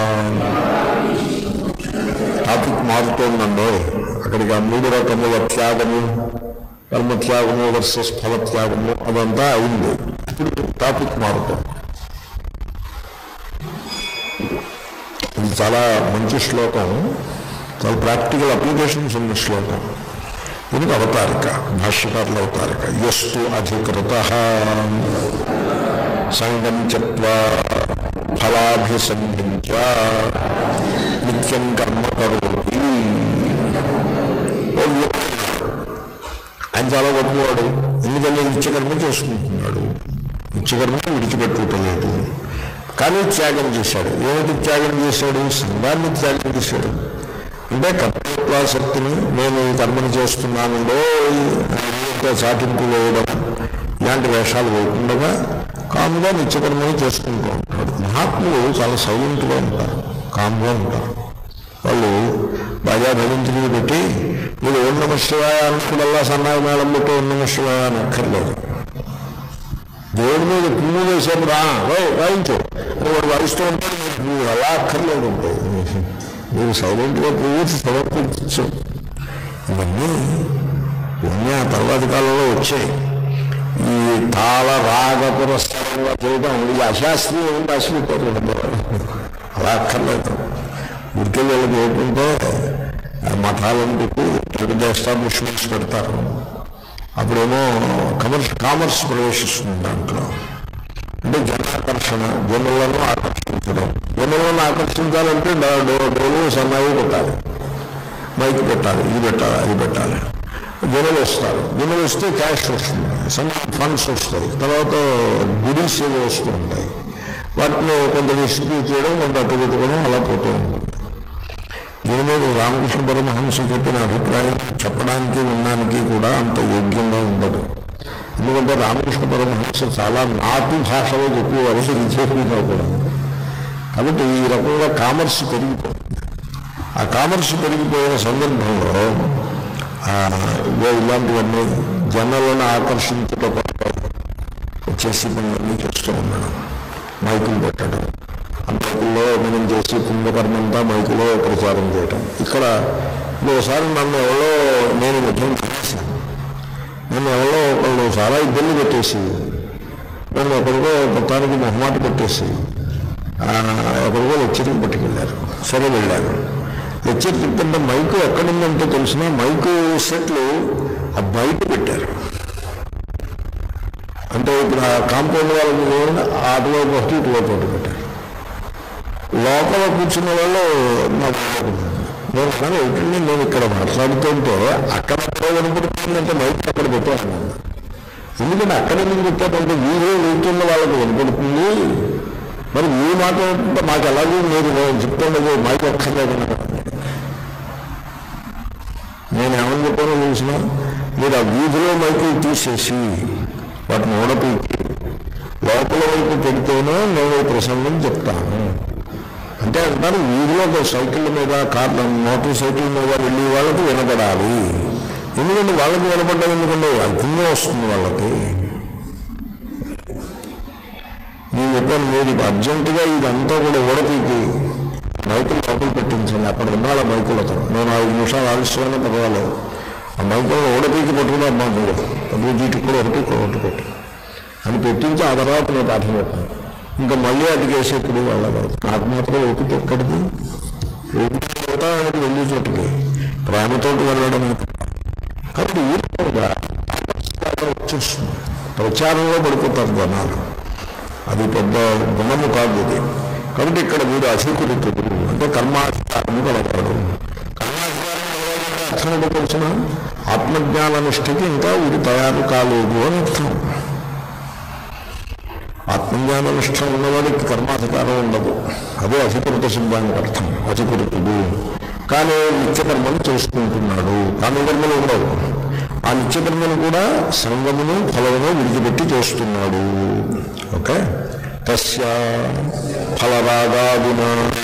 Speaker 1: టాపిక్ మారుతోందండో అక్కడికి ఆ మూడు రకముల త్యాగము కర్మత్యాగము వర్సెస్ ఫలత్యాగము అదంతా అయింది ఇప్పుడు టాపిక్ మారుతోంది ఇది చాలా మంచి శ్లోకం చాలా ప్రాక్టికల్ అప్లికేషన్స్ ఉన్న శ్లోకం దీనికి అవతారిక భాష్యకారుల అవతారిక ఎస్తు అధికృత సంగం చత్వా ఫలాభిసంధించ నిత్యం కర్మ కరోతి ఆయన చాలా గొప్పవాడు ఎందుకంటే నిత్యకర్మ చేసుకుంటున్నాడు నిత్యకర్మ విడిచిపెట్టుకోలేదు కానీ త్యాగం చేశాడు ఏమిటి త్యాగం చేశాడు సంఘాన్ని త్యాగం చేశాడు అంటే కర్తృత్వాసక్తిని నేను ఈ కర్మను చేస్తున్నానులో ఇంకా చాటింపు వేయడం ఇలాంటి వేషాలు వేయకుండా కామ్గా నిత్యకర్మని చేసుకుంటూ ఉంటాడు మహాత్ములు చాలా సైలెంట్గా ఉంటారు కామ్గా ఉంటారు వాళ్ళు బాగా భజంతులు పెట్టి మీరు ఓం నమ శివాయ అనుకున్నల్లా సన్నాయి మేళం పెట్టి ఓం నమ శివాయ అని అక్కర్లేదు దేవుడి మీద పువ్వు వేసాము రా ఓయ్ వాయించు అని వాడు వాయిస్తూ ఉంటాడు మీరు పువ్వు అలా అక్కర్లేదు ఉంటాయి మీరు సైలెంట్గా పువ్వు సమర్పించు ఇవన్నీ ఇవన్నీ ఆ తర్వాతి కాలంలో వచ్చాయి ఈ తాళ రాగ పురస్కారంగా చేయడం ఇది అశాస్త్రీయం రాసిపెట్టారు అలా అక్కర్లేదు ఉడికే వీళ్ళకి ఏంటంటే ఆ మఠాలను పెట్టి పెద్ద ఎస్టాబ్లిష్మెంట్స్ పెడతారు అప్పుడేమో కమర్స్ కామర్స్ ప్రవేశిస్తుంది దాంట్లో అంటే జనాకర్షణ జనులను ఆకర్షించడం జనులను ఆకర్షించాలంటే డ- డో- డోలు సన్నాయి పెట్టాలి మైక్ పెట్టాలి ఇది పెట్టాలి అది పెట్టాలి జనులు వస్తారు జనులు వస్తే క్యాష్ వస్తుంది సమ్ ఫండ్స్ వస్తాయి తర్వాత గుడీస్ ఏవో వస్తూ ఉంటాయి వాటిని కొంత డిస్ట్రిబ్యూట్ చేయడం కొంత అట్టు పెట్టుకోవడం అలా పోతూ ఉంటుంది దీని మీద రామకృష్ణ పరమహంస చెప్పిన అభిప్రాయం చెప్పడానికి వినడానికి కూడా అంత యోగ్యంగా ఉండదు ఎందుకంటే రామకృష్ణ పరమహంస చాలా నాటు భాషలో చెప్పేవారు ఇది చెప్పినా కూడా కాబట్టి ఈ రకంగా కామర్స్ పెరిగిపోతుంది ఆ కామర్స్ పెరిగిపోయిన సందర్భంలో ఆ, ఇగో ఇలాంటివన్నీ జనాలను ఆకర్షించడం చేసి పనులన్నీ చేస్తూ ఉండడం మైకులు పెట్టడం ఆ మైకుల్లో మనం చేసే పుణ్యకర్మంతా మైకులో ప్రచారం చేయటం ఇక్కడ ఒకసారి నన్ను ఎవరో నేను నిజం చేశాను నన్ను ఎవరో ఒకళ్ళు చాలా ఇబ్బంది పెట్టేసి నన్ను ఎక్కడికో మొత్తానికి మొహమాట పెట్టేసి ఆ, ఎక్కడికో లెక్చర్కి పట్టుకెళ్ళారు సరే వెళ్ళాను లెక్చర్ చెప్తుంటే మైకు ఎక్కడుందంటే తెలిసిన మైకు సెట్లు ఆ బయట పెట్టారు అంటే ఇప్పుడు ఆ కాంపౌండ్ వాళ్ళకి చూడండి అటువైపు ఒకటి ఇటువైపు ఒకటి పెట్టారు లోపల కూర్చున్న వాళ్ళు నా బాగుంటుంది నేను కానీ ఏంటంటే నేను ఇక్కడ మాట్లాడుతుంటే అక్కడ ఎక్కడో వినపడుతుందంటే మైక్ అక్కడ పెట్టాను ఎందుకంటే అక్కడ ఎందుకు పెట్టారంటే వీరే వెళ్తున్న వాళ్ళకి వినపడుతుంది మరి మీ మాట ఏంటంటే మాకు ఎలాగో మీరు నేను చెప్తున్నది మైక్ ఒక్కర్లేదు నేను ఏమని చెప్పానో తెలిసిన మీరు ఆ వీధిలో మైకులు తీసేసి వాటిని ఊడపీకి లోపల వైపు పెడితేనే నేను ఈ ప్రసంగం చెప్తాను అంటే అంటారు వీధిలో ఒక సైకిల్ మీద కార్ల మోటార్ సైకిల్ మీద వెళ్ళి వాళ్ళకి వినపడాలి ఎందుకంటే వాళ్ళకి వినపడ్డం ఎందుకంటే అర్థంగా వస్తుంది వాళ్ళకి నేను చెప్పాను మీరు అర్జెంటుగా ఇదంతా కూడా ఊడపీకి మైకులు లోపల పెట్టించండి అక్కడ ఉండాలి ఆ మైకులతో నేను ఐదు నిమిషాలు ఆలస్యమైనా పర్వాలేదు ఆ మైకులను ఊడపీకి పట్టుకుని అమ్మా మీరు డబ్బు జీటికి కూడా ఒకటి ఇక్కడ ఒకటి పెట్టి అని పెట్టించి ఆ తర్వాత నేను పాఠం చెప్పాను ఇంకా మళ్ళీ అది చేసేప్పుడు వాళ్ళ నాకు మాత్రం ఓపిక ఎక్కడిది ఓపిక కూడా ఆయనకి వెళ్ళే చోటుకి ప్రేమతోటి వెళ్ళడం కాబట్టి ఈ రకంగా వచ్చేస్తుంది ప్రచారంలో పడిపోతారు జనాలు అది పెద్ద గుణము కాదు ఇది కాబట్టి ఇక్కడ మీరు అధికృతుడు అంటే కర్మాధికారము కలగడు కర్మాధికారం కలగాలంటే అర్థం ఏంటో తెలిసిన ఆత్మజ్ఞాన నిష్ఠకి ఇంకా ఇది తయారు కాలేదు అని అర్థం ఆత్మజ్ఞాన నిష్ట ఉన్నవాడికి కర్మాధికారం ఉండదు అదే అధికృత శబ్దానికి అర్థం అధికృతుడు కానీ నిత్యకర్మను చేసుకుంటున్నాడు కామ్యకర్మలు ఉండవు ఆ నిత్యకర్మను కూడా సంగమును ఫలమును విడిచిపెట్టి చేస్తున్నాడు ఓకే తస్య ఫలరాగాదిన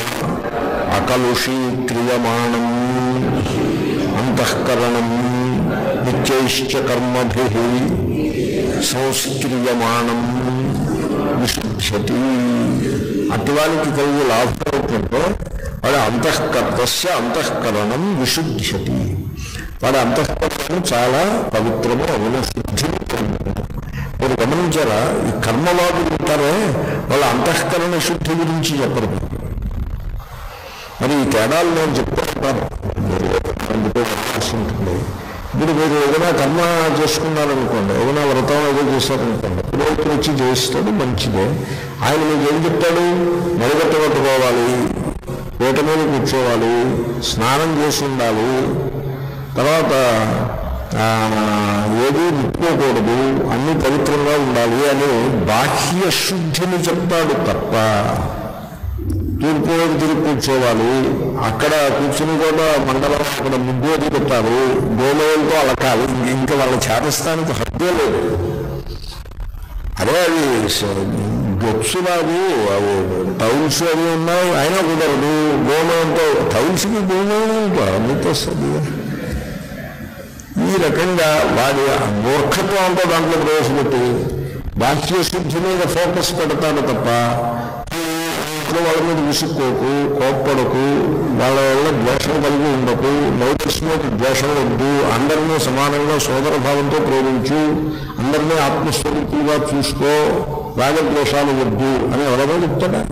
Speaker 1: అకలుషీక్రియమాణం అంతఃకరణం నిత్యైశ్చ కర్మభి సంస్క్రియమాణం విశుద్ధ్యతి అటువానికి కలిగే లాభం ఏంటంటే వాడి అంతఃకర్తస్య అంతఃకరణం విశుద్ధ్యతి వాడి అంతఃకరణం చాలా పవిత్రము అవును శుద్ధి మీరు గమనించారా ఈ కర్మవాదులు ఉంటారే వాళ్ళ అంతఃకరణ శుద్ధి గురించి చెప్పరు మరి ఈ తేడాలు నేను చెప్తాను మీరు అందుకే గమనించి ఉంటుంది ఇప్పుడు మీరు ఏదైనా కర్మ చేసుకున్నారనుకోండి ఏదైనా వ్రతం ఏదో చేశారనుకోండి పురోహితుడు వచ్చి చేయిస్తాడు మంచిదే ఆయన మీకు ఏం చెప్తాడు మొదగట్ట పట్టుకోవాలి పీట మీద కూర్చోవాలి స్నానం చేసి ఉండాలి తర్వాత ఆ, ఏది ముట్టుకోకూడదు అన్ని పవిత్రంగా ఉండాలి అని బాహ్య శుద్ధిని చెప్తాడు తప్ప తూర్పు వైపు తిరిగి కూర్చోవాలి అక్కడ కూర్చుని కూడా మండలం అక్కడ ముగ్గు అది పెట్టారు గోమయంతో అలకాలి ఇంకా వాళ్ళ చేతస్థానికి హద్దే లేదు అదే అది గొచ్చులాగు అవి టౌల్స్ అవి ఉన్నాయి అయినా కుదరదు గోమయంతో టౌల్స్కి గోమయం అన్నితేస్తుంది ఈ రకంగా వాడి ఆ మూర్ఖత్వం అంతా దాంట్లో ప్రవేశపెట్టి బాహ్య శుద్ధి మీద ఫోకస్ పెడతాడు తప్ప ఇప్పుడు వాళ్ళ మీద విసుక్కోకు కోప్పడకు వాళ్ళ వల్ల ద్వేషం కలిగి ఉండకు నైబర్స్ మీద ద్వేషం వద్దు అందరినీ సమానంగా సోదర భావంతో ప్రేమించు అందరినీ ఆత్మస్వరూపులుగా చూసుకో రాగద్వేషాలు వద్దు అని ఎవరో చెప్తాడా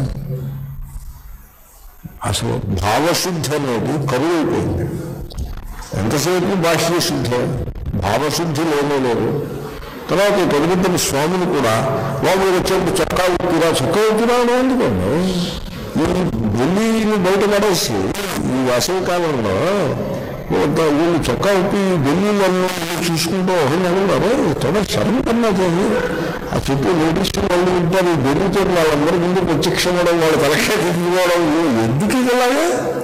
Speaker 1: అసలు భావశుద్ధి అనేది కరువు అయిపోయింది ఎంతసేపు బాహ్య శుద్ధి భావశుద్ధి లేనే లేదు తర్వాత ఈ పెరుగుతున్న స్వామిని కూడా లోపలికి వచ్చేప్పుడు చొక్కా ఉప్పిరా చొక్కా ఉప్పిరా అని ఎందుకండి ఈ ఢిల్లీని బయట పడేసి ఈ వేసవి కాలంలో కొంత వీళ్ళు చొక్కా ఉప్పి ఢిల్లీలో చూసుకుంటూ ఒకరు తొడ శరం కన్నా పోయి ఆ చుట్టూ లేడీస్ వాళ్ళు ఉంటారు ఈ ఢిల్లీతో వాళ్ళందరి ముందు ప్రత్యక్షమవడం వాళ్ళ తలకాయ తిట్టుకోవడం ఎందుకు ఇలాగే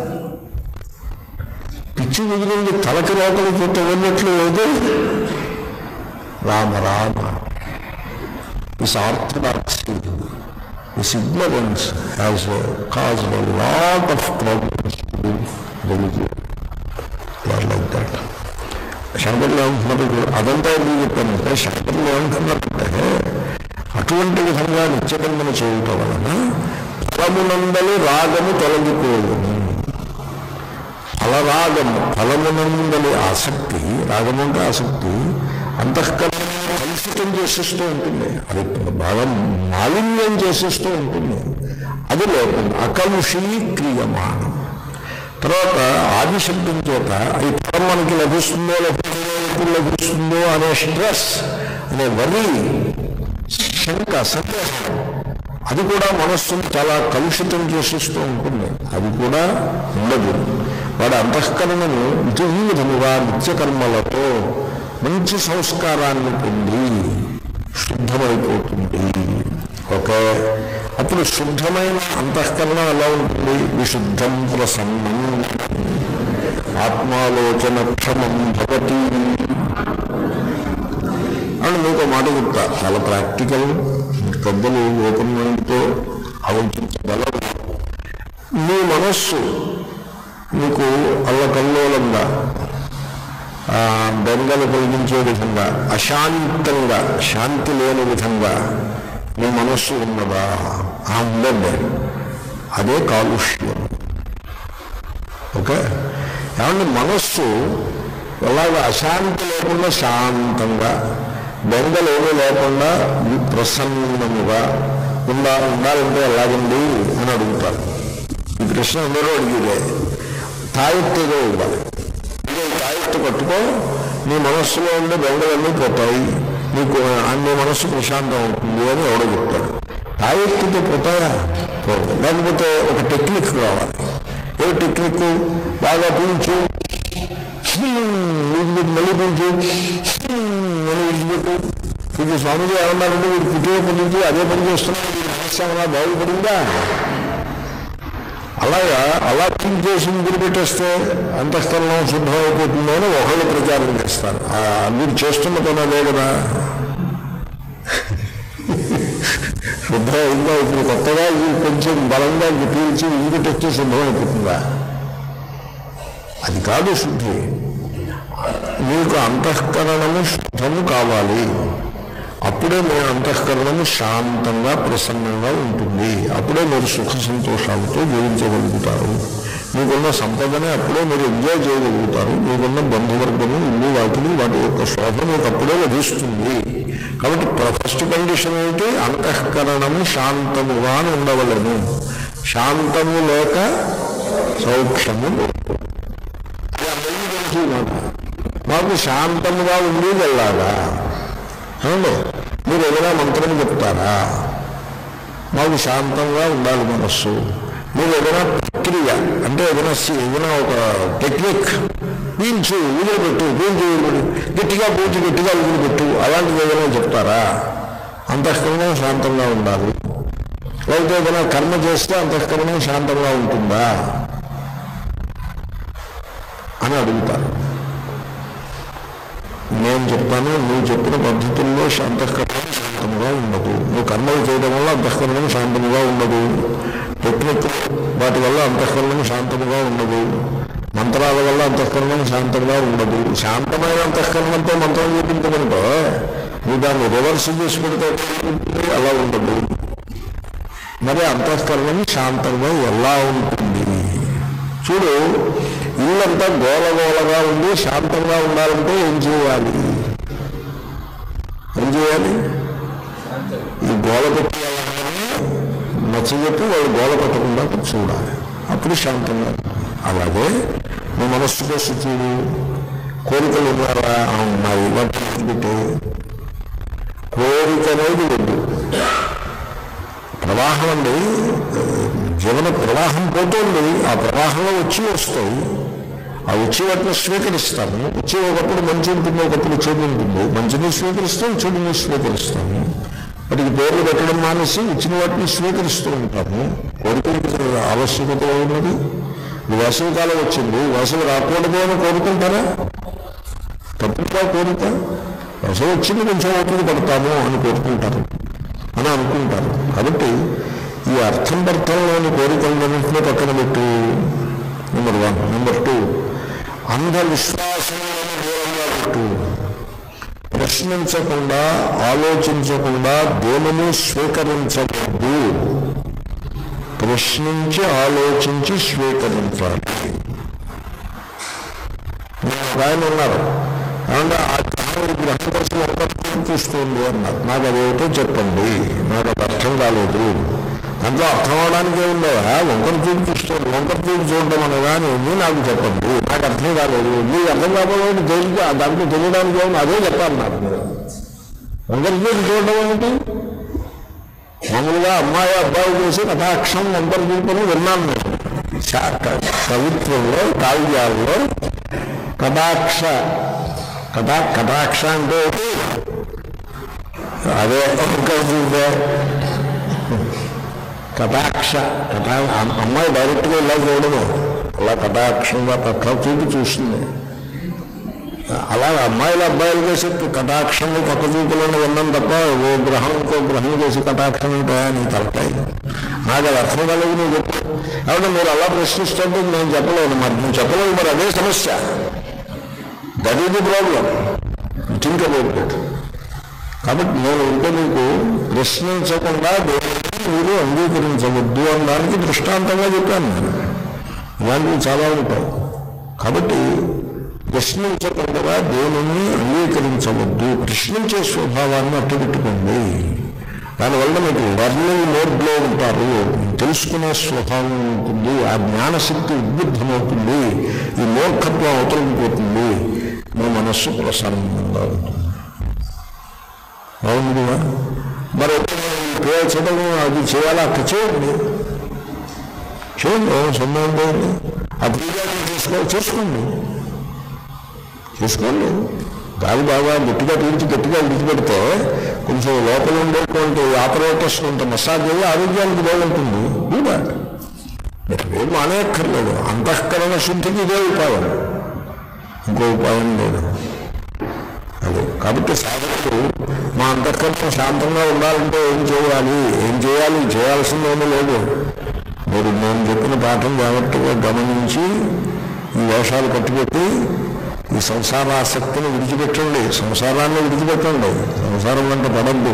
Speaker 1: పిచ్చి మిగిలింది తలకి లోపలి చుట్టూ ఉన్నట్లు లేదు Rama Rama this orthodoxy this ignorance has cause lot of problems to religion like that శంకర్లు ఏమంటున్నారు అదంతా ఎందుకు చెప్పానంటే శంకర్లు ఏమంటున్నారంటే అటువంటి విధంగా నిత్యకర్మను చేయటం వలన ఫలమునందలి రాగము తొలగిపోవును ఫలరాగము ఫలమునందలి ఆసక్తి రాగము అంటే ఆసక్తి అంతఃకరణ కలుషితం చేసేస్తూ ఉంటుంది అది బాగా మాలిన్యం చేసేస్తూ ఉంటుంది అది లేకుండా అకలుషీక్రియమానం తర్వాత ఆది శబ్దం చేత ఈ ఫలం మనకి లభిస్తుందో లేకపోతే ఎప్పుడు లభిస్తుందో అనే స్ట్రెస్ అనే వరి శంక సందేహం అది కూడా మనస్సును చాలా కలుషితం చేసేస్తూ ఉంటుంది అది కూడా ఉండదు వాడి అంతఃకరణను ఇది ఈ విధముగా నిత్యకర్మలతో మంచి సంస్కారాన్ని పొంది శుద్ధమైపోతుంది ఓకే అప్పుడు శుద్ధమైన అంతఃకరణం ఎలా ఉంటుంది విశుద్ధం ప్రసన్నం ఆత్మాలోచన క్షమం భవతి అని మీకు మాట చెప్తా చాలా ప్రాక్టికల్ పెద్దలు ఓపెన్ మైండ్తో ఆలోచించగలరు మీ మనస్సు మీకు అల్లకల్లోలంగా ఆ, బెంగలు కలిగించే విధంగా అశాంతంగా శాంతి లేని విధంగా మీ మనస్సు ఉన్నదా ఆ ఉందండి అదే కాలుష్యం ఓకే ఏమంటే మనస్సు ఎలాగ అశాంతి లేకుండా శాంతంగా బెంగలు ఏమీ లేకుండా ప్రసన్నముగా ఉండా ఉండాలంటే ఎలాగండి అని అడుగుతారు ఈ ప్రశ్న అందరూ అడిగిదే తాయెత్తు ఏదో ఇవ్వాలి ఇదే తాయెత్తు కట్టుకో నీ మనస్సులో ఉండే బెంగలన్నీ పోతాయి నీకు నీ మనస్సు ప్రశాంతం అవుతుంది అని ఎవడో చెప్తాడు తాయెత్తుతో పోతాయా పోదు లేకపోతే ఒక టెక్నిక్ కావాలి ఏ టెక్నిక్ బాగా పీల్చు విడిచిపెట్టు మళ్ళీ పీల్చు అని విడిచిపెట్టు ఇది స్వామిజీ ఏమన్నారంటే వీడు పుట్టినప్పటి నుంచి అదే పని చేస్తున్నాడు వీడి మనస్సు ఏమన్నా బాగుపడిందా అలాగా అలా థింక్ చేసి వదిలిపెట్టేస్తే అంతఃకరణం శుద్ధం అయిపోతుందో అని ఒకళ్ళు ప్రచారం చేస్తారు ఆ, మీరు చేస్తున్న పని అదే కదా శుద్ధం అయిందా ఇప్పుడు కొత్తగా ఇది కొంచెం బలంగా ఇది పీల్చి వదిలిపెట్టేస్తే శుద్ధం అయిపోతుందా అది కాదు శుద్ధి మీకు అంతఃకరణము శుద్ధము కావాలి అప్పుడే మీ అంతఃకరణము శాంతంగా ప్రసన్నంగా ఉంటుంది అప్పుడే మీరు సుఖ సంతోషాలతో జీవించగలుగుతారు మీకున్న సంపదనే అప్పుడే మీరు ఎంజాయ్ చేయగలుగుతారు మీకున్న బంధువర్గము ఇల్లు వాటిని వాటి యొక్క శోభ మీకు అప్పుడే లభిస్తుంది కాబట్టి ఫస్ట్ కండిషన్ ఏంటి అంతఃకరణము శాంతముగా ఉండవలను శాంతము లేక సౌఖ్యము లేదు. అది అందరికీ తెలుసు ఈ మాట మాకు శాంతముగా ఉండి వెళ్ళాలా ఏమండి మీరు ఏదైనా మంత్రం చెప్తారా మాకు శాంతంగా ఉండాలి మనస్సు మీరు ఏదైనా ప్రక్రియ అంటే ఏదైనా సి- ఏదైనా ఒక టెక్నిక్ పీల్చు వదిలిపెట్టు పీల్చు వదిలిపెట్టు గట్టిగా పూర్తి గట్టిగా వదిలిపెట్టు అలాంటిది ఏదైనా చెప్తారా అంతఃకరణం శాంతంగా ఉండాలి లేకపోతే ఏదైనా కర్మ చేస్తే అంతఃకరణం శాంతంగా ఉంటుందా అని అడుగుతారు నేను చెప్తాను నువ్వు చెప్పిన పద్ధతుల్లో అంతఃకరణం శాంతముగా ఉండదు నువ్వు కర్మలు చేయడం వల్ల అంతఃకరణం శాంతముగా ఉండదు టెక్నిక్ వాటి వల్ల అంతఃకరణం శాంతముగా ఉండదు మంత్రాల వల్ల అంతఃకరణం శాంతంగా ఉండదు శాంతమైన అంతఃకరణంతో మంత్రం చూపించమంటే నువ్వు దాన్ని రివర్స్ చేసి పెడితే ఉంటుంది, అలా ఉండదు మరి అంతఃకరణం శాంతంగా ఎలా ఉంటుంది చూడు ఇల్లంతా గోలగోలగా ఉండి శాంతంగా ఉండాలంటే ఏం చేయాలి ఏం చేయాలి ఈ గోల పెట్టి నచ్చజెప్పి వాళ్ళు గోల పెట్టకుండా చూడాలి అప్పుడు శాంతంగా ఉంటుంది. అలాగే మీ మనస్సు కోసం చూడు కోరికలు ఉన్నారా ఆ, ఉన్నాయి వాటిని పెట్టి కోరిక అనేది వద్దు ప్రవాహం అండి ఆ, జీవన ప్రవాహం పోతుంది ఆ ప్రవాహంలో వచ్చి వస్తాయి ఆ వచ్చి వాటిని స్వీకరిస్తాము వచ్చి ఒకప్పుడు మంచి ఉంటుంది ఒకప్పుడు చెడు ఉంటుంది మంచిని స్వీకరిస్తాం చెడుని స్వీకరిస్తాము వాటికి పేర్లు పెట్టడం మానేసి ఇచ్చిన వాటిని స్వీకరిస్తూ ఉంటాము కోరికలకి ఆవశ్యకత ఉన్నది ఈ వేసవికాలం వచ్చింది వేసవి రాకూడదు అని కోరుకుంటారా తప్పుగా కోరిక వేసవి వచ్చింది కొంచెం ఓపిక పడతాము అని కోరుకుంటారు అని అనుకుంటారు కాబట్టి ఈ అర్థం అర్థంలోని కోరికలన్నింటినీ పక్కన పెట్టు నెంబర్ వన్ నెంబర్ టూ అంధవిశ్వాసంలోని దూరంగా పెట్టు ప్రశ్నించకుండా ఆలోచించకుండా దేనిని స్వీకరించవద్దు ప్రశ్నించి ఆలోచించి స్వీకరించాలి ఒక ఆయన ఉన్నారు ఏమంటే ఆ గ్రహం ఈ గ్రహం కోసం ఒక చూస్తుంది అన్నారు నాకు అదేమిటో చెప్పండి నాకు అది అర్థం కాలేదు దాంట్లో అర్థం అవడానికి ఏముందో వంకర చూపు చూస్తుంది వంకర చూపు చూడడం అనగా ఉంది నాకు చెప్పండి నాకు అర్థం కాలేదు మీకు అర్థం కాకపోతే తెలిసి దాంట్లో తెలియడానికి ఏమన్నా అదే చెప్పాలి నాకు మీరు వంకర చూపు చూడడం ఏమిటి మామూలుగా అమ్మాయి అబ్బాయి చేసి కటాక్షం వంకర చూపుని విన్నాను నేను శా- క- కవిత్వంలో కావ్యాల్లో కటాక్ష కటా కటాక్ష అంటే ఏంటి? అదే వంకర చూపే కటాక్ష కటా అమ్- అమ్మాయి డైరెక్ట్గా ఇలా చూడదు అలా కటాక్షంగా పక్క చూపి చూస్తుంది అలా అమ్మాయిలు అబ్బాయిలు చేసి కటాక్షము పక్క చూపులను విన్నాం తప్ప ఓ గ్రహం ఇంకో గ్రహం చేసి కటాక్షం ఉంటాయా నీ తలకాయ నాకు అది అర్థం కాలేదు నువ్వు చెప్పు కాబట్టి మీరు అలా ప్రశ్నిస్తుంటే నేను చెప్పలేను మరి నువ్వు చెప్పలేదు మరి అదే సమస్య that is the problem think about it కాబట్టి నేను ఇంకా మీకు ప్రశ్నించకుండా దేవుడిని మీరు అంగీకరించవద్దు అనడానికి దృష్టాంతంగా చెప్పాను నేను ఇలాంటివి చాలా ఉంటాయి కాబట్టి ప్రశ్నించకుండా దేవుని అంగీకరించవద్దు ప్రశ్నించే స్వభావాన్ని అట్టుపెట్టుకోండి దానివల్ల మీకు లర్నింగ్ మోడ్లో ఉంటారు తెలుసుకునే స్వభావం ఉంటుంది ఆ జ్ఞానశక్తి ఉద్బుద్ధమవుతుంది ఈ మూర్ఖత్వం అవతలిపోతుంది మీ మనస్సు ప్రసన్నంగా ఉంటుంది అవును కదా మరి పేర్చడం అది చేయాలా అట్లా చేయండి చేయండి ఏం సంబంధం లేదు ఆ పూజాన్ని చేసుకో చేసుకోండి చేసుకోండి గాలి బాగా గట్టిగా పీల్చి గట్టిగా విడిచిపెడితే కొంచెం లోపల ఉండేటువంటి ఆపరేటర్స్ కొంత మసాజ్ అయ్యి ఆరోగ్యానికి బాగుంటుంది ఇదా ఏం మానేక్కర్లేదు అంతఃకరణ శుద్ధికి ఇదే ఉపాయం ఇంకో ఉపాయం లేదు అది కాబట్టి సాధకుడు మా అంతఃకరణ శాంతంగా ఉండాలంటే ఏం చేయాలి ఏం చేయాలి చేయాల్సిందేమీ లేదు మీరు నేను చెప్పిన పాఠం జాగ్రత్తగా గమనించి ఈ వేషాలు కట్టుపెట్టి ఈ సంసార ఆసక్తిని విడిచిపెట్టండి సంసారాన్ని విడిచిపెట్టండి సంసారం వెంట పడద్దు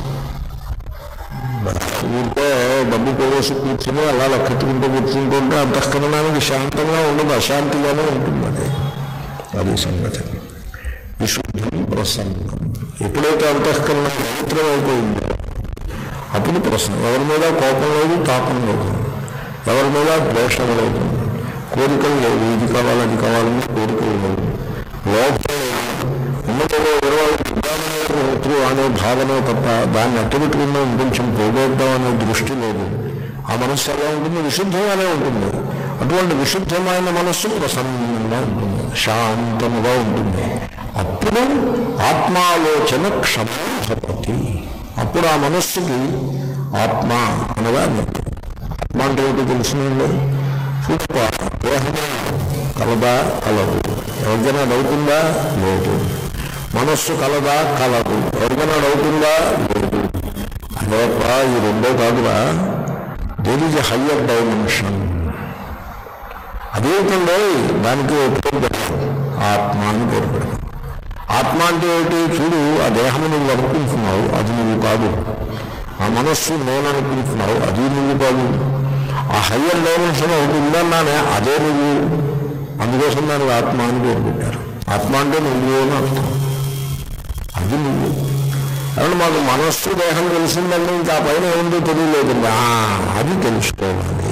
Speaker 1: ఊరికే డబ్బు పోవేసి కూర్చుని అలా లెక్కెత్తుకుంటూ కూర్చుంటుంటే అంతఃకరణానికి శాంతంగా ఉండదు అశాంతిగానే ఉంటుంది అది అది సంగతి విశుద్ధం ప్రసన్నం ఎప్పుడైతే అంతఃకరణ పవిత్రం అయిపోయిందో అప్పుడు ప్రసన్నం ఎవరి మీద కోపం లేదు తాపం లేదు ఎవరి మీద ద్వేషం లేదు కోరికలు లేవు ఇది కావాలి అది కావాలని కోరికలు లేవు లోపం లేదు ఉన్నదో ఇరవై విద్యార్థులు అనే భావన తప్ప దాన్ని అట్టబెట్టుకున్నా కొంచెం పోగొద్దాం అనే దృష్టి లేదు ఆ మనస్సు ఎలా ఉంటుంది విశుద్ధంగానే ఉంటుంది అటువంటి విశుద్ధమైన మనస్సు ప్రసన్నంగా ఉంటుంది శాంతముగా ఉంటుంది అప్పుడు ఆత్మాలోచన క్షమతి అప్పుడు ఆ మనస్సుకి ఆత్మ అనగా అన్నట్టు ఆత్మ అంటే ఏంటో తెలిసిందండి సూక్ష్మ దేహము కలదా కలదు ఎవరికైనా డౌతుందా లేదు మనస్సు కలదా కలదు ఎవరికైనా డౌతుందా లేదు అదేపా ఈ రెండో కాదురా దేర్ ఈజ్ హయ్యర్ డైమెన్షన్ అదేంటండి దానికి పేరు పెట్టాం ఆత్మ అని పేరు పెడతాం ఆత్మ అంటే ఏంటి చూడు ఆ దేహము నువ్వు అనుకుంటున్నావు అది నువ్వు కాదు ఆ మనస్సు నేను అనుకుంటున్నావు అది నువ్వు కాదు ఆ హయ్యర్ డైమెన్షన్ ఒకటి ఉందన్నానే అదే నువ్వు అందుకోసం దానికి ఆత్మ అని పేరు పెట్టారు ఆత్మ అంటే నువ్వు అని అర్థం అది నువ్వు కాబట్టి మాకు మనస్సు దేహం తెలిసిందంటే ఇంకా ఆ పైన ఏముందో తెలియలేదండి ఆ, అది తెలుసుకోవాలి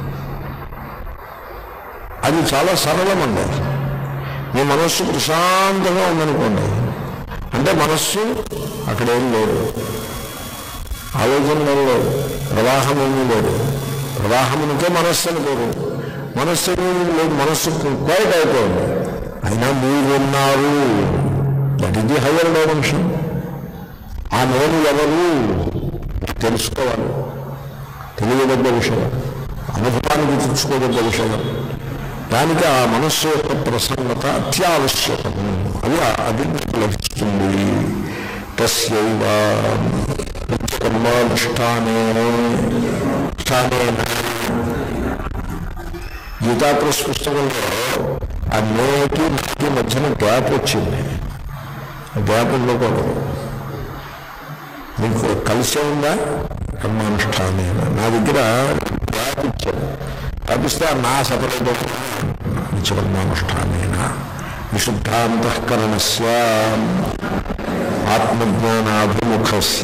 Speaker 1: అది చాలా సరళమండి మీ మనస్సు ప్రశాంతంగా ఉందనుకోండి అంటే మనస్సు అక్కడ ఏం లేదు ఆలోచనలు లేవు ప్రవాహం ఏమీ లేదు ప్రవాహమునికే మనస్సు అని పేరు మనస్సు ఏమీ లేదు మనస్సు క్వైట్ అయిపోయింది అయినా మీరున్నారు దట్ ఇది హయ్యర్ డైమెన్షన్ ఆ నేను ఎవరు తెలుసుకోవాలి తెలియదగ్గ విషయం అనుభవానికి తెచ్చుకోదగ్గ విషయం దానికి ఆ మనస్సు యొక్క ప్రసన్నత అత్యావశ్యకము అది అది మీకు లభిస్తుంది తస్యైవ కర్మానుష్ఠానే స్థానేన గీతా ప్రెస్ పుస్తకంలో ఆ నేటి నాటి మధ్యన గ్యాప్ వచ్చింది ఆ గ్యాప్ ఉండకూడదు మీకు కలిసే ఉందా కర్మానుష్ఠానే నా దగ్గర గ్యాప్ ఇచ్చారు తప్పిస్తే ఆ నా సపరేట్ నిత్యకర్మానుష్ఠానేన విశుద్ధాంతఃకరణస్య ఆత్మజ్ఞానాభిముఖస్య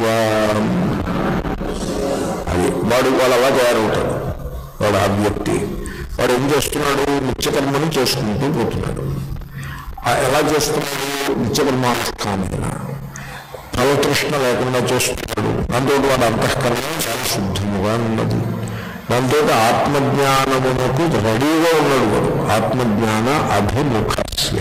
Speaker 1: అది వాడు వాడు అలా తయారవుతాడు వాడు ఆ వ్యక్తి వాడు ఏం చేస్తున్నాడు నిత్యకర్మని చేసుకుంటూ పోతున్నాడు ఆ ఎలా చేస్తున్నాడు నిత్యకర్మానుష్ఠానేన ఫలతృష్ణ లేకుండా చేస్తున్నాడు దాంతో వాడు అంతఃకరణ చాలా శుద్ధముగా ఉన్నది దాంతో ఆత్మజ్ఞానమునకు రెడీగా ఉన్నాడు వాడు ఆత్మజ్ఞాన అభిముఖస్య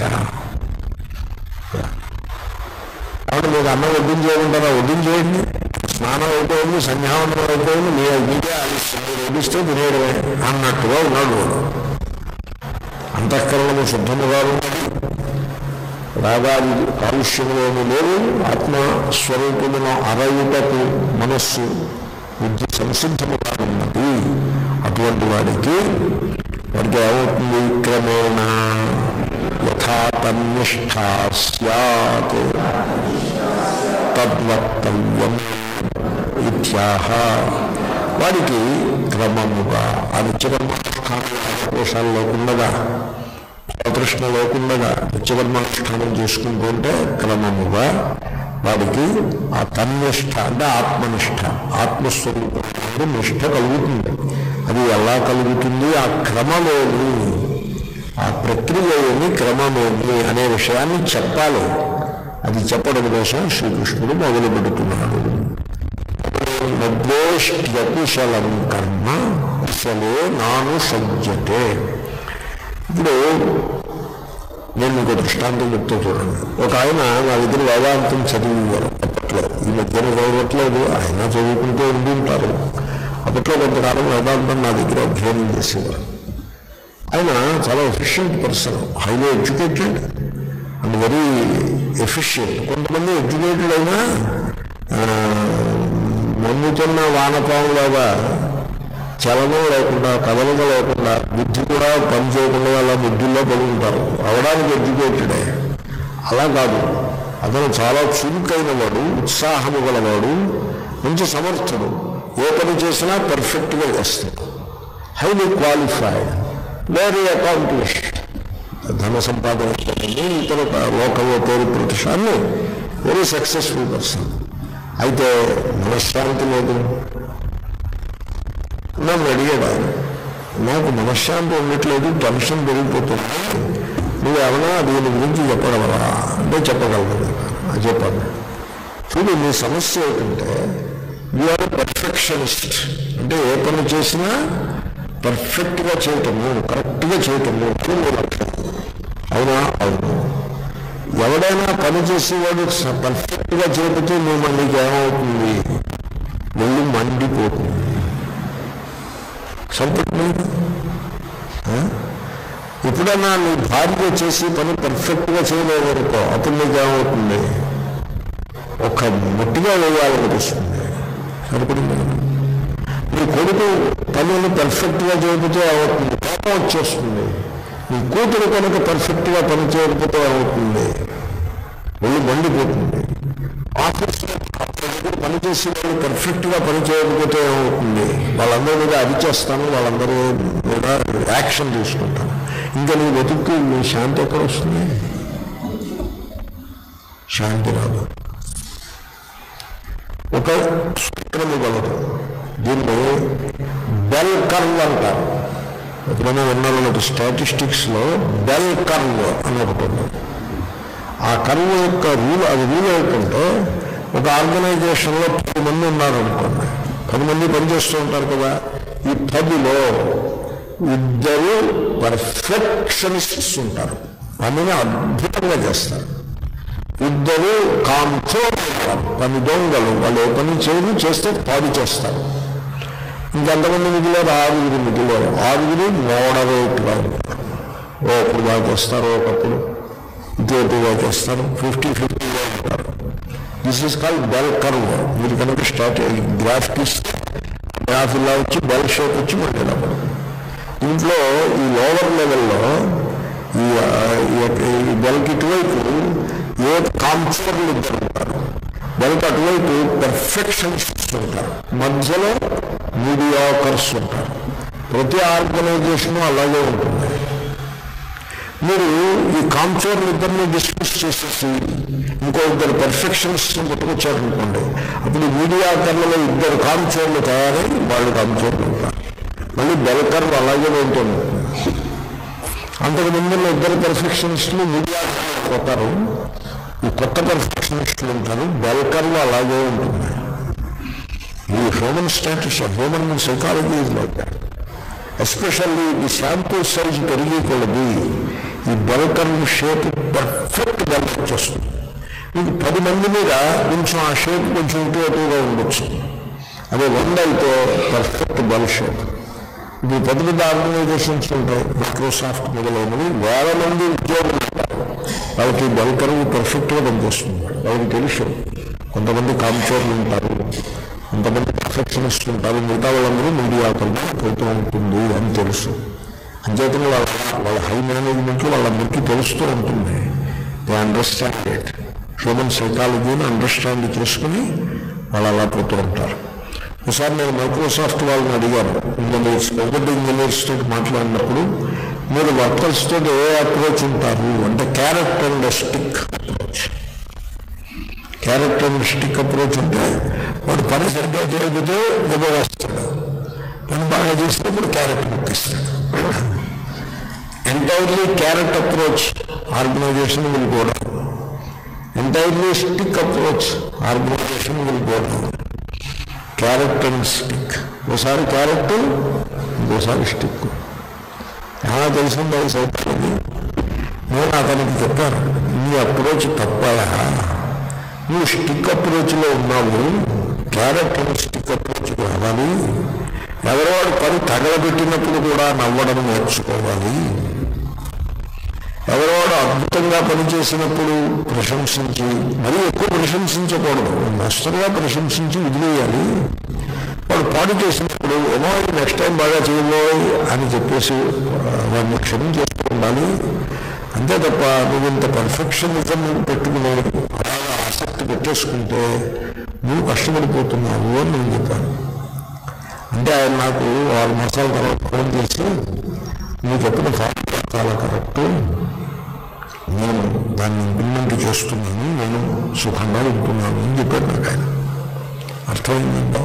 Speaker 1: కాబట్టి మీకు అన్నం వడ్డించేయమంటారా వడ్డించేయండి స్నానం అయిపోయింది సంధ్యావందనం అయిపోయింది మీ మీకే ఆలస్యం మీరు వడ్డిస్తే తినేయడమే అన్నట్టుగా ఉన్నాడు వాడు అంతఃకరణము శుద్ధముగా ఉన్నది రాగాది కాలుష్యములోని లేవు ఆత్మస్వరూపమును అరయుటకు మనస్సు బుద్ధి సంసిద్ధముగా ఉన్నది అటువంటి వాడికి వాడికి ఏమవుతుంది క్రమేణ యథా తన్నిష్టా సత్ తద్వక్తవ్యం ఇత్యాహ వాడికి క్రమముగా ఆ నిత్యకర్మానుష్ఠానం లేకుండగా తృష్ణ లేకుండగా నిత్యకర్మానుష్ఠానం చేసుకుంటూ ఉంటే క్రమముగా వాడికి ఆ తన్నిష్ట అంటే ఆత్మనిష్ట ఆత్మస్వరూపం నిష్ట కలుగుతుంది అది ఎలా కలుగుతుంది ఆ క్రమమేమి ఆ ప్రక్రియ ఏమి క్రమమేమి అనే విషయాన్ని చెప్పాలి అది చెప్పడం కోసం శ్రీకృష్ణుడు మొదలు పెడుతున్నాడు నద్వేష్ట్యకుశలం కర్మ కుశలే నాను సజ్జతే ఇప్పుడు నేను మీకు దృష్టాంతం చెప్తూ చూడండి ఒక ఆయన నా దగ్గర వేదాంతం చదివేవారు అప్పట్లో ఈ మధ్యన చదవట్లేదు ఆయన చదువుకుంటూ ఉండి ఉంటారు అప్పట్లో కొంతకాలం వేదాంతం నా దగ్గర అధ్యయనం చేసేవారు ఆయన చాలా efficient person highly educated and very efficient కొంతమంది ఎడ్యుకేటెడ్ అయినా ఆ, మన్నుతున్న వానపాములాగా చలనం లేకుండా కదలిక లేకుండా బుద్ధి కూడా పని చేయకుండా అలా బుద్ధిలో పడి ఉంటారు అవడానికి ఎడ్యుకేటెడే అలా కాదు అతను చాలా చురుకైన వాడు ఉత్సాహము గలవాడు మంచి సమర్థుడు ఏ పని చేసినా పర్ఫెక్ట్గా చేస్తాడు హైలీ క్వాలిఫైడ్ వెరీ అకాంప్లిష్డ్ ధన సంపాదన చేయండి ఇతర లోకంలో పేరు ప్రతిష్టాన్ని వెరీ సక్సెస్ఫుల్ పర్సన్ అయితే మనశ్శాంతి లేదు నన్ను అడిగాడు ఆయన నాకు మనశ్శాంతి ఉండట్లేదు టెన్షన్ పెరిగిపోతుంది నువ్వు ఏమన్నా దీని గురించి చెప్పగలవా అంటే చెప్పగలను అది చెప్పాను చూడు నీ సమస్య ఏంటంటే యూఆర్ పర్ఫెక్షనిస్ట్ అంటే ఏ పని చేసినా పర్ఫెక్ట్గా చేయటము కరెక్ట్గా చేయటము అది నీ లక్ష్యం అవునా అవును ఎవడైనా పని చేసేవాడు స- పర్ఫెక్ట్గా చేయకపోతే మేము నీకు ఏమవుతుంది ఒళ్ళు మండిపోతుంది సంపూర్ణ ఎప్పుడైనా నీ భార్య చేసి పని పర్ఫెక్ట్గా చేయలేదనుకో అప్పుడు నీకు ఏమవుతుంది ఒక మట్టిగా వేయాలనిపిస్తుంది సరిపడింది నీ కొడుకు పనులు పర్ఫెక్ట్గా చేయకపోతే ఏమవుతుంది కోపం వచ్చేస్తుంది నీ కూతురు కనుక పర్ఫెక్ట్గా పని చేయకపోతే ఏమవుతుంది ఒళ్ళు మండిపోతుంది ఆఫీస్లో దగ్గర పని చేసే వాళ్ళు పర్ఫెక్ట్గా పని చేయకపోతే ఏమవుతుంది వాళ్ళందరి మీద అది చేస్తాను వాళ్ళందరూ మీద యాక్షన్ తీసుకుంటాను ఇంకా నీ బతుక్కి నీ శాంతి ఎక్కడ వస్తుంది శాంతి రాదు ఒక సూత్రము గలదు దీన్ని బెల్ కర్వ్ అంటారు ఎప్పుడైనా విన్నాను స్టాటిస్టిక్స్లో బెల్ కర్వ్ అని ఒకటి ఉంది ఆ కర్వ్ యొక్క రూల్ అది రూల్ ఏంటంటే ఒక ఆర్గనైజేషన్లో పది మంది ఉన్నారు అనుకోండి పది మంది పనిచేస్తూ ఉంటారు కదా ఈ పదిలో ఇద్దరు పర్ఫెక్షనిస్ట్స్ ఉంటారు పనిని అద్భుతంగా చేస్తారు ఇద్దరు కాంట్రోల్ పని దొంగలు వాళ్ళు ఏ పని చేయరు చేస్తే పాడు చేస్తారు ఇంకెంతమంది మిగిలారు ఆరుగురు మిగిలారు ఆరుగురు మోడరేట్గా ఉంటారు ఒకప్పుడు బాగా చేస్తారు ఒకప్పుడు ఇటువైపుగా చేస్తారు ఫిఫ్టీ ఫిఫ్టీగా ఉంటారు this is call bell curve మీరు కనుక స్టార్ట్ గ్రాఫ్ తీస్తే గ్రాఫ్ ఇలా వచ్చి బెల్ షేప్ వచ్చి మళ్ళీ ఇలా పడుతుంది దీంట్లో ఈ లోవర్ లెవెల్లో ఈ ఆ, ఈ యొక్క- ఈ బెల్కి ఇటువైపు ఏ కాంచర్లు ఇద్దరు ఉంటారు బెల్కి అటువైపు పెర్ఫెక్షనిస్ట్స్ ఉంటారు మధ్యలో మీడియాకర్స్ ఉంటారు ప్రతి ఆర్గనైజేషన్ అలాగే ఉంటుంది మీరు ఈ కాంచోర్లు ఇద్దరిని డిస్కస్ చేసేసి ఇంకో ఇద్దరు పెర్ఫెక్షనిస్ట్ పట్టుకొచ్చారనుకోండి అప్పుడు మీడియా కర్లలో ఇద్దరు కాంచోర్లు తయారై వాళ్ళు కాంచోర్లు ఉంటారు మళ్ళీ బెల్కర్లు అలాగే ఉంటుంది అంతకు ముందు ఇద్దరు పెర్ఫెక్షనిస్టులు మీడియా పోతారు ఈ కొత్త పెర్ఫెక్షనిస్టులు ఉంటారు బెల్కర్లు అలాగే ఉంటుంది ఈ human status human psychology is like that especially ఈ శాంపుల్ సైజ్ పెరిగి కొలది ఈ బెల్కర్ షేప్ పర్ఫెక్ట్ బెల్ వచ్చేస్తుంది మీకు పది మంది మీద కొంచెం ఆ షేప్ కొంచెం ఇటు అటుగా ఉండొచ్చు అదే వంద అయితే పర్ఫెక్ట్ బెల్ షేప్ ఇప్పుడు పెద్ద పెద్ద ఆర్గనైజేషన్స్ ఉంటాయి మైక్రోసాఫ్ట్ మొదలైనవి వేల మంది ఉద్యోగులు ఉంటారు వాళ్ళకి బెల్కర్ పర్ఫెక్ట్గా పనిచేస్తుంది వాళ్ళకి తెలుసు కొంతమంది కాంచోర్లు ఉంటారు కొంతమంది పర్ఫెక్షనిస్టులు ఉంటారు మిగతా వాళ్ళందరూ మీడియా పోతూ ఉంటుంది అని తెలుసు అంచేతనే వాళ్ళ వాళ్ళ హై మేనేజ్మెంట్లో వాళ్ళందరికీ తెలుస్తూ ఉంటుంది దే అండర్స్టాండ్ ఇట్ హ్యూమన్ సైకాలజీని అండర్స్టాండ్ చేసుకుని వాళ్ళు అలా పోతూ ఉంటారు ఒకసారి నేను మైక్రోసాఫ్ట్ వాళ్ళని అడిగాను ఇంజనీర్స్ ఒకటి ఇంజనీర్స్ తోటి మాట్లాడినప్పుడు మీరు వర్కర్స్ తోటి ఏ అప్రోచ్ ఉంటారు అంటే carrot and stick approach carrot stick approach అంటే వాడు పని సరిగ్గా చేయకపోతే దెబ్బ వేస్తాడు పని బాగా చేసినప్పుడు క్యారెక్టర్ ఇస్తాడు entirely carrot approach organization will go down entirely stick approach organization will go down carrot and stick ఒకసారి క్యారెట్ ఇంకోసారి స్టిక్ చాలా తెలిసింది సైకాలజీ నేను అతనికి చెప్పాను నీ అప్రోచ్ తప్పయా నువ్వు స్టిక్ అప్రోచ్లో ఉన్నావు క్యారెట్ స్టిక్ అప్రోచ్ రావాలి ఎవరవాడు పని తగలబెట్టినప్పుడు కూడా నవ్వడం నేర్చుకోవాలి ఎవరవాడు అద్భుతంగా పనిచేసినప్పుడు ప్రశంసించి మరీ ఎక్కువ ప్రశంసించకూడదు మాస్టర్గా ప్రశంసించి వదిలేయాలి వాడు పాడు చేసినప్పుడు ఏమో నెక్స్ట్ టైం బాగా చేయబోయ్ అని చెప్పేసి ఆ, వాడిని క్షమించేస్తూ ఉండాలి అంతే తప్ప నువ్వు ఇంత పర్ఫెక్షనిజం పెట్టుకుని అలాగా ఆసక్తి పెట్టేసుకుంటే నువ్వు కష్టపడిపోతున్నావు అని నేను చెప్పాను అంటే ఆయన నాకు ఆరు మాసాల తర్వాత ఫోన్ చేసి నువ్వు చెప్పిన ఫార్ములా చాలా కరెక్ట్ నేను దాన్ని ఇంప్లిమెంట్ చేస్తున్నాను నేను సుఖంగా ఉంటున్నాను అని చెప్పాడు నాకు ఆయన అర్థమైందంటే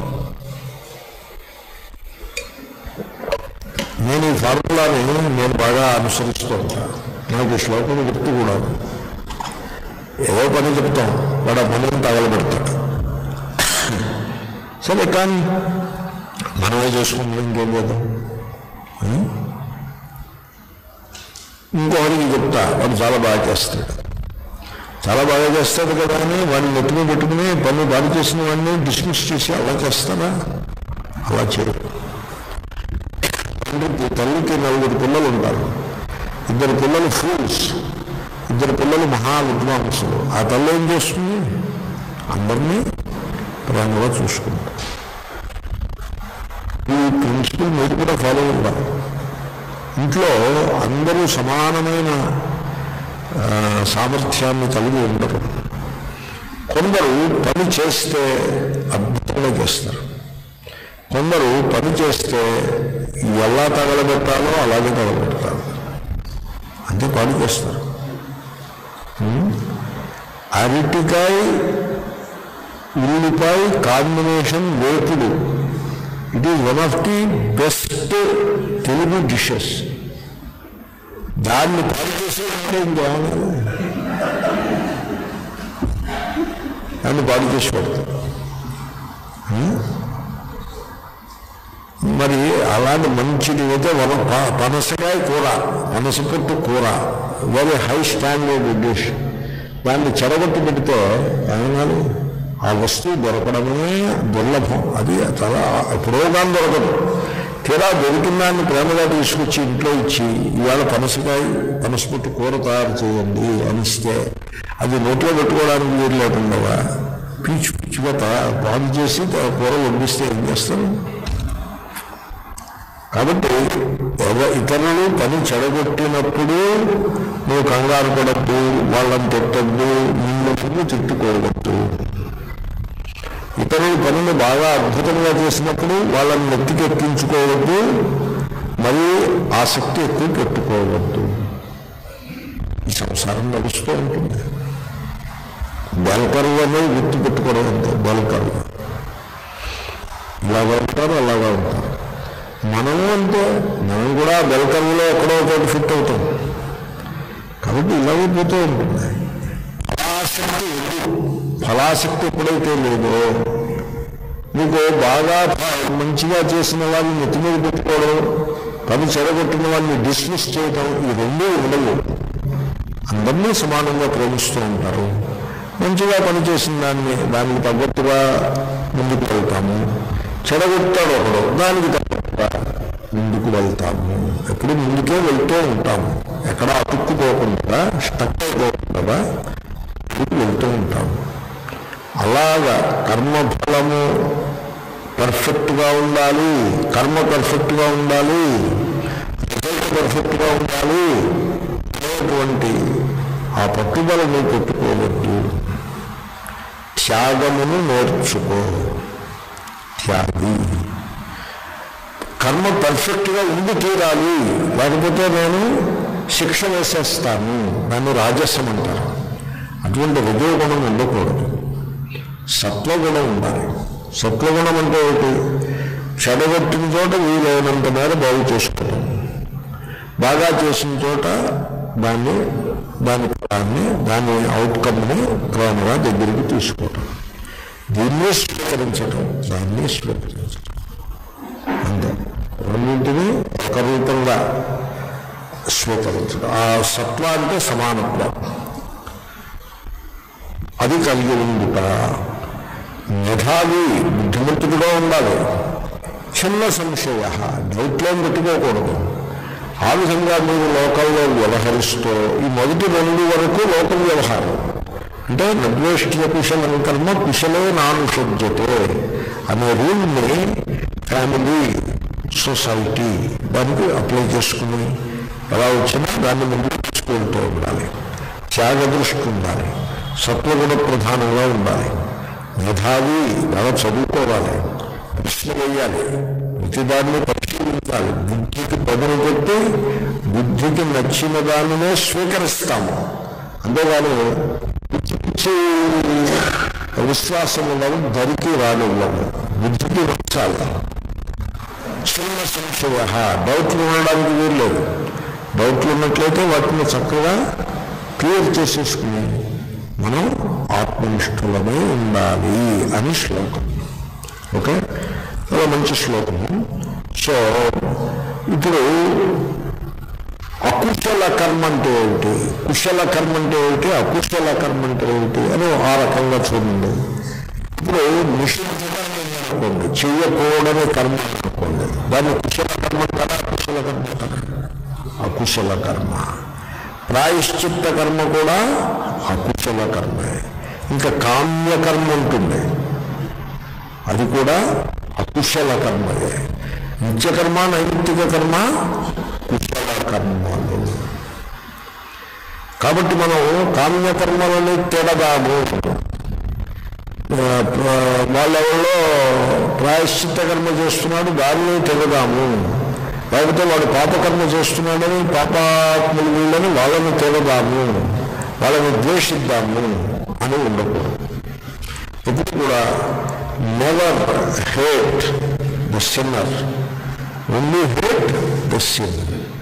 Speaker 1: నేను ఈ ఫార్ములాని నేను బాగా అనుసరిస్తూ ఉంటాను నాకు ఈ శ్లోకం గుర్తు కూడా ఉంది. ఏదో పని చెప్తాం వాడు ఆ పనిని తగలబెడతాడు సరే కానీ మనమే చేసుకుంటాం ఇంకేం చేద్దాం ఉం? ఇంకొకరికి చెప్తా వాడు చాలా బాగా చేస్తాడు చాలా బాగా చేస్తాడు కదా అని వాడిని నెత్తిని పెట్టుకుని పన్ను బాగా చేసిన వాడిని డిస్మిస్ చేసి అలా చేస్తారా అలా చేయరు తండ్రికి తల్లికి నలుగురు పిల్లలు ఉంటారు ఇద్దరు పిల్లలు ఫూల్స్ ఇద్దరు పిల్లలు మహా విద్వాంసులు ఆ తల్లి ఏం చేస్తుంది అందరినీ ప్రేమగా చూసుకుంటారు ఈ ప్రిన్సిపల్ మీరు కూడా ఫాలో ఉండాలి ఇంట్లో అందరూ సమానమైన ఆ, సామర్థ్యాన్ని కలిగి ఉండరు కొందరు పని చేస్తే అద్భుతంగా చేస్తారు కొందరు పని చేస్తే ఎలా తగలబెట్టాలో అలాగే తగలబెడతారు అంతే పని చేస్తారు ఉం? అరటికాయ ఉల్లిపాయ కాంబినేషన్ వేపుడు it is one of the best Telugu dishes దాన్ని పాడు చేసేదంటే ఇంకేమన్నా దాన్ని పాడు చేసి పెడతారు ఉం? మరి అలాంటి మంచిది అయితే వన ప- పనసకాయ కూర పనసపొట్టు కూర వెరీ హై స్టాండర్డ్ డిష్ దాన్ని చెడగొట్టి పెడితే ఏమన్నాడు ఆ వస్తువు దొరకడమే దుర్లభం అది చాలా ఎప్పుడోగా దొరకదు తీరా దొరికిన దాన్ని ప్రేమగా తీసుకొచ్చి ఇంట్లో ఇచ్చి ఇవాళ పనసకాయ పనసపొట్టు కూర తయారు చేయండి అనిస్తే అది నోట్లో పెట్టుకోవడానికి వీలు లేకుండా పీచు పీచుగా తయారు బాగు చేసి తా- కూర వండిస్తే ఏం చేస్తారు కాబట్టి ఎవ- ఇతరులు పని చెడగొట్టినప్పుడు నువ్వు కంగారు పడద్దు వాళ్ళని తిట్టద్దు నిన్ను నువ్వు తిట్టుకోవద్దు ఇతరుల పనిని బాగా అద్భుతంగా చేసినప్పుడు వాళ్ళని నెత్తికెక్కించుకోవద్దు మరి ఆసక్తి ఎక్కువ పెట్టుకోవద్దు ఈ సంసారం నడుస్తూ ఉంటుంది బెల్కర్లు అనేది గుర్తు పెట్టుకోవడం అంతే బెల్కర్లు ఇలాగా ఉంటారు అలాగా ఉంటారు మనము అంతే మనం కూడా బెల్కర్లో ఎక్కడో ఒకటి ఫిట్ అవుతాం కాబట్టి ఇలాగే పోతూ ఉంటుంది ఫలాసక్తి ఎక్కువ. ఫలాసక్తి ఎప్పుడైతే లేదో నీకు బాగా ఫ- మంచిగా చేసిన వాళ్ళని నెత్తి మీద పెట్టుకోవడం పని చెడగొట్టిన వాళ్ళని డిస్మిస్ చేయడం ఈ రెండూ ఉండవు అందరినీ సమానంగా ప్రేమిస్తూ ఉంటారు మంచిగా పనిచేసిన దాన్ని దానికి తగ్గట్టుగా ముందుకు వెళ్తాము చెడగొట్టాడు ఒకడు దానికి తగ్గట్టుగా ముందుకు వెళ్తాము ఎప్పుడు ముందుకే వెళ్తూ ఉంటాము ఎక్కడ అతుక్కుపోకుండా స్టక్ అయిపోకుండా ముందుకు వెళ్తూ ఉంటాము అలాగా కర్మఫలము పర్ఫెక్ట్గా ఉండాలి కర్మ పర్ఫెక్ట్గా ఉండాలి రిజల్ట్ పర్ఫెక్ట్గా ఉండాలి అనేటువంటి ఆ పట్టుదలను పెట్టుకోవద్దు త్యాగమును నేర్చుకో త్యాగి కర్మ పర్ఫెక్ట్గా ఉండి తీరాలి లేకపోతే నేను శిక్ష వేసేస్తాను నన్ను రాజస్వం అంటారు అటువంటి రజోగుణం ఉండకూడదు సత్వగుణం ఉండాలి సత్వగుణం అంటే ఒకటి చెడగొట్టిన చోట వీలైనంత మేర బాగు చేసుకోవడం బాగా చేసిన చోట దాన్ని దాని ఫలాన్ని దాని అవుట్కమ్ని ప్రేమగా దగ్గరికి తీసుకోవటం దీన్ని స్వీకరించడం దాన్ని స్వీకరించడం అంతే రెండింటిని ఒక రూపంగా స్వీకరించడం ఆ సత్వ అంటే సమానత్వం అది కలిగి ఉండుట మేధావి బుద్ధిమంతుడుగా ఉండాలి చిన్న సంశయ డౌట్లో పెట్టుకోకూడదు ఆ విధంగా మీరు లోకంలో వ్యవహరిస్తూ ఈ మొదటి రెండు వరకు లోకం వ్యవహారం అంటే నద్వేష్ట్య కుశలం కర్మ కుశలే నానుషజ్యతే అనే రూల్ని ఫ్యామిలీ సొసైటీ దానికి అప్లై చేసుకుని ఎలా వచ్చినా దాన్ని ముందుకు తీసుకుంటూ ఉండాలి త్యాగ దృష్టి ఉండాలి సత్వగుణ ప్రధానంగా ఉండాలి మేధావి బాగా చదువుకోవాలి ప్రశ్న వేయాలి ప్రతిదాన్ని పరిశీలించాలి బుద్ధికి పదును పెట్టి బుద్ధికి నచ్చిన దానినే స్వీకరిస్తాము అంతేగాని పిచ్చి విశ్వాసం ఉన్నది దరికి రానివ్వము బుద్ధికి వచ్చాలి చిన్న సంశయ డౌట్లు ఉండడానికి వీల్లేదు డౌట్లు ఉన్నట్లయితే వాటిని చక్కగా క్లియర్ చేసేసుకుని మనం ఆత్మనిష్ఠులమై ఉండాలి అని శ్లోకం ఓకే చాలా మంచి శ్లోకము సో ఇప్పుడు అకుశల కర్మ అంటే ఏమిటి కుశల కర్మ అంటే ఏమిటి అకుశల కర్మ అంటే ఏమిటి అని ఆ రకంగా చూడండి ఇప్పుడు నిషిద్ధంగా అనుకోండి చెయ్యకూడని కర్మ అనుకోండి దాన్ని కుశల కర్మ కదా అకుశల కర్మ కదా అకుశల కర్మ ప్రాయశ్చిత్త కర్మ కూడా అకుశల కర్మే ఇంకా కామ్య కర్మ ఉంటుంది అది కూడా అకుశల కర్మయే నిత్యకర్మ నైమిత్తిక కర్మ కుశల కర్మలు కాబట్టి మనం కామ్యకర్మలను తిడదాము ఆ, ప్ర- వాళ్ళెవరో ప్రాయశ్చిత్త కర్మ చేస్తున్నాడు దానిని తిడదాము లేకపోతే వాడు పాపకర్మ చేస్తున్నాడని పాపాత్ములు వీళ్ళని వాళ్ళని తిడదాము వాళ్ళని ద్వేషిద్దాము అని ఉండకూడదు ఎప్పుడు కూడా never hate the sinner only hate the sin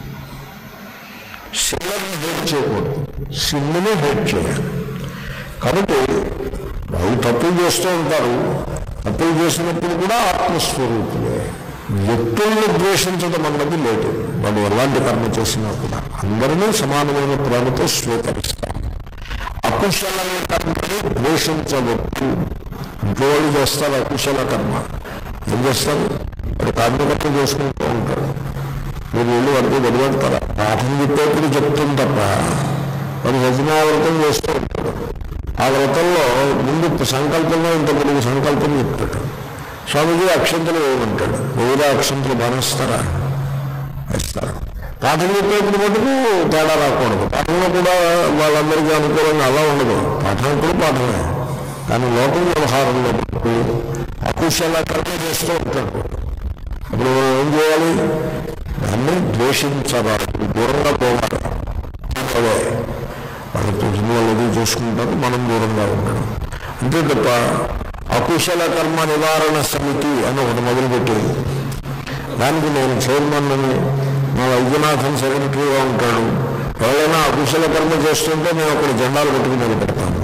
Speaker 1: సిన్నర్ని హేట్ చేయకూడదు సిన్నుని హేట్ చేయాలి కాబట్టి వాళ్ళు తప్పులు చేస్తూ ఉంటారు తప్పులు చేసినప్పుడు కూడా ఆత్మస్వరూపులే వ్యక్తుల్ని ద్వేషించడం అన్నది లేదు వాడు ఎలాంటి కర్మ చేసినా కూడా అందరినీ సమానమైన ప్రేమతో స్వీకరిస్తాం అకుశలమైన కర్మని ద్వేషించవద్దు ఇంట్లో వాళ్ళు చేస్తారు అకుశల కర్మ ఏం చేస్తారు వాడు కార్యకర్త చేసుకుంటూ ఉంటాడు మీరు వెళ్ళి వాడికి గడిపెడతారా పాఠం చెప్పేప్పుడు చెప్తుంది తప్ప వాడు రచనావ్రతం చేస్తూ ఉంటాడు ఆ వ్రతంలో ముందు సంకల్పంలో ఇంత పొడుగు సంకల్పం చెప్తాడు స్వామిజీ అక్షంతలు వేయమంటాడు వేరే అక్షంతలు బానిస్తారా వేస్తారు పాఠం చెప్పేప్పుడు మటుకు తేడా రాకూడదు పాఠంలో కూడా వాళ్ళందరికీ అనుకూలంగా అలా ఉండదు పాఠం కూడా పాఠమే కానీ లోకం వ్యవహారంలో మటుకు అకుశల కర్మ చేస్తూ ఉంటాడు అప్పుడు మనం ఏం చేయాలి దాన్ని ద్వేషించరాదు దూరంగా పోవాలి అదే వాళ్ళ తెలిసిన వాళ్ళు చూసుకుంటారు మనం దూరంగా ఉండడం అంతే తప్ప అకుశల కర్మ నివారణ సమితి అని ఒకటి మొదలుపెట్టి దానికి నేను చైర్మన్ అని మా వైద్యనాథన్ సెక్రటరీగా ఉంటాడు ఎవరైనా అకుశల కర్మ చేస్తుంటే నేను అక్కడ జెండాలు పెట్టుకుని నిలబెడతాను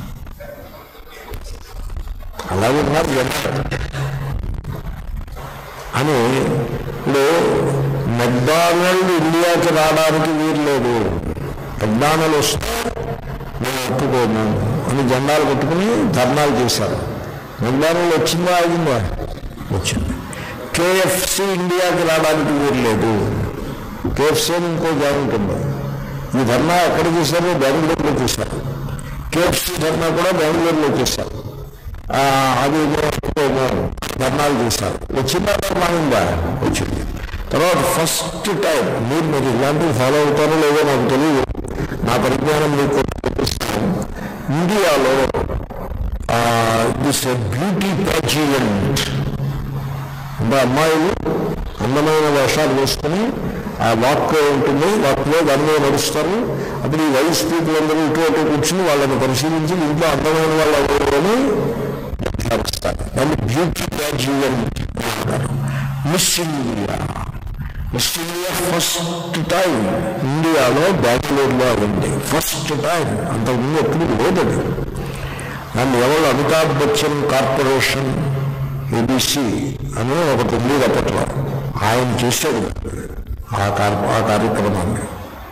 Speaker 1: అలాగే ఉన్నారు జెండా అని ఇప్పుడు మెక్డానల్డ్ ఇండియాకి రావడానికి వీలు లేదు మెక్డానల్ వస్తే మేము ఒప్పుకోము అని జెండాలు పెట్టుకుని ధర్నాలు చేశారు మెక్డానల్ వచ్చిందా ఆగిందా వచ్చింది కేఎఫ్సి ఇండియాకి రావడానికి వీలు లేదు కేఎఫ్సి అని ఇంకో జాయింట్ ఉంది ఈ ధర్నా ఎక్కడ చేశారు బెంగళూరులో చేశారు కేఎఫ్సి ధర్నా కూడా బెంగళూరులో చేశారు ఆ, అది ఒప్పుకోము ధర్నాలు చేశారు వచ్చిందా ధర్మాయిందా వచ్చింది తర్వాత ఫస్ట్ టైం మీరు మీరు ఇలాంటివి ఫాలో అవుతారో లేదో నాకు తెలియదు నా పరిజ్ఞానం మీకు చూపిస్తాను ఇండియాలో దిస్ బ్యూటీ ప్యాజియెంట్ అంటే అమ్మాయిలు అందమైన వేషాలు వేసుకుని ఆ వాక్ ఉంటుంది వాక్లో దాని మీద నడుస్తారు అప్పుడు ఈ వయసు పీపుల్ అందరూ ఇటు అటు కూర్చుని వాళ్ళని పరిశీలించి ఇంట్లో అందమైన వాళ్ళు ఎవరు అని నిర్ధారిస్తారు దాన్ని బ్యూటీ ప్యాజియెంట్ అంటారు miss India miss India first time ఇండియాలో బెంగళూరులో అయింది ఫస్ట్ టైం అంతకుముందు ఎప్పుడు లేదది దాన్ని ఎవరు అమితాబ్ బచ్చన్ కార్పొరేషన్ ఏబిసి అని ఒకటి ఉంది అప్పట్లో ఆయన చేశాడు ఆ కార్ ఆ కార్యక్రమాన్ని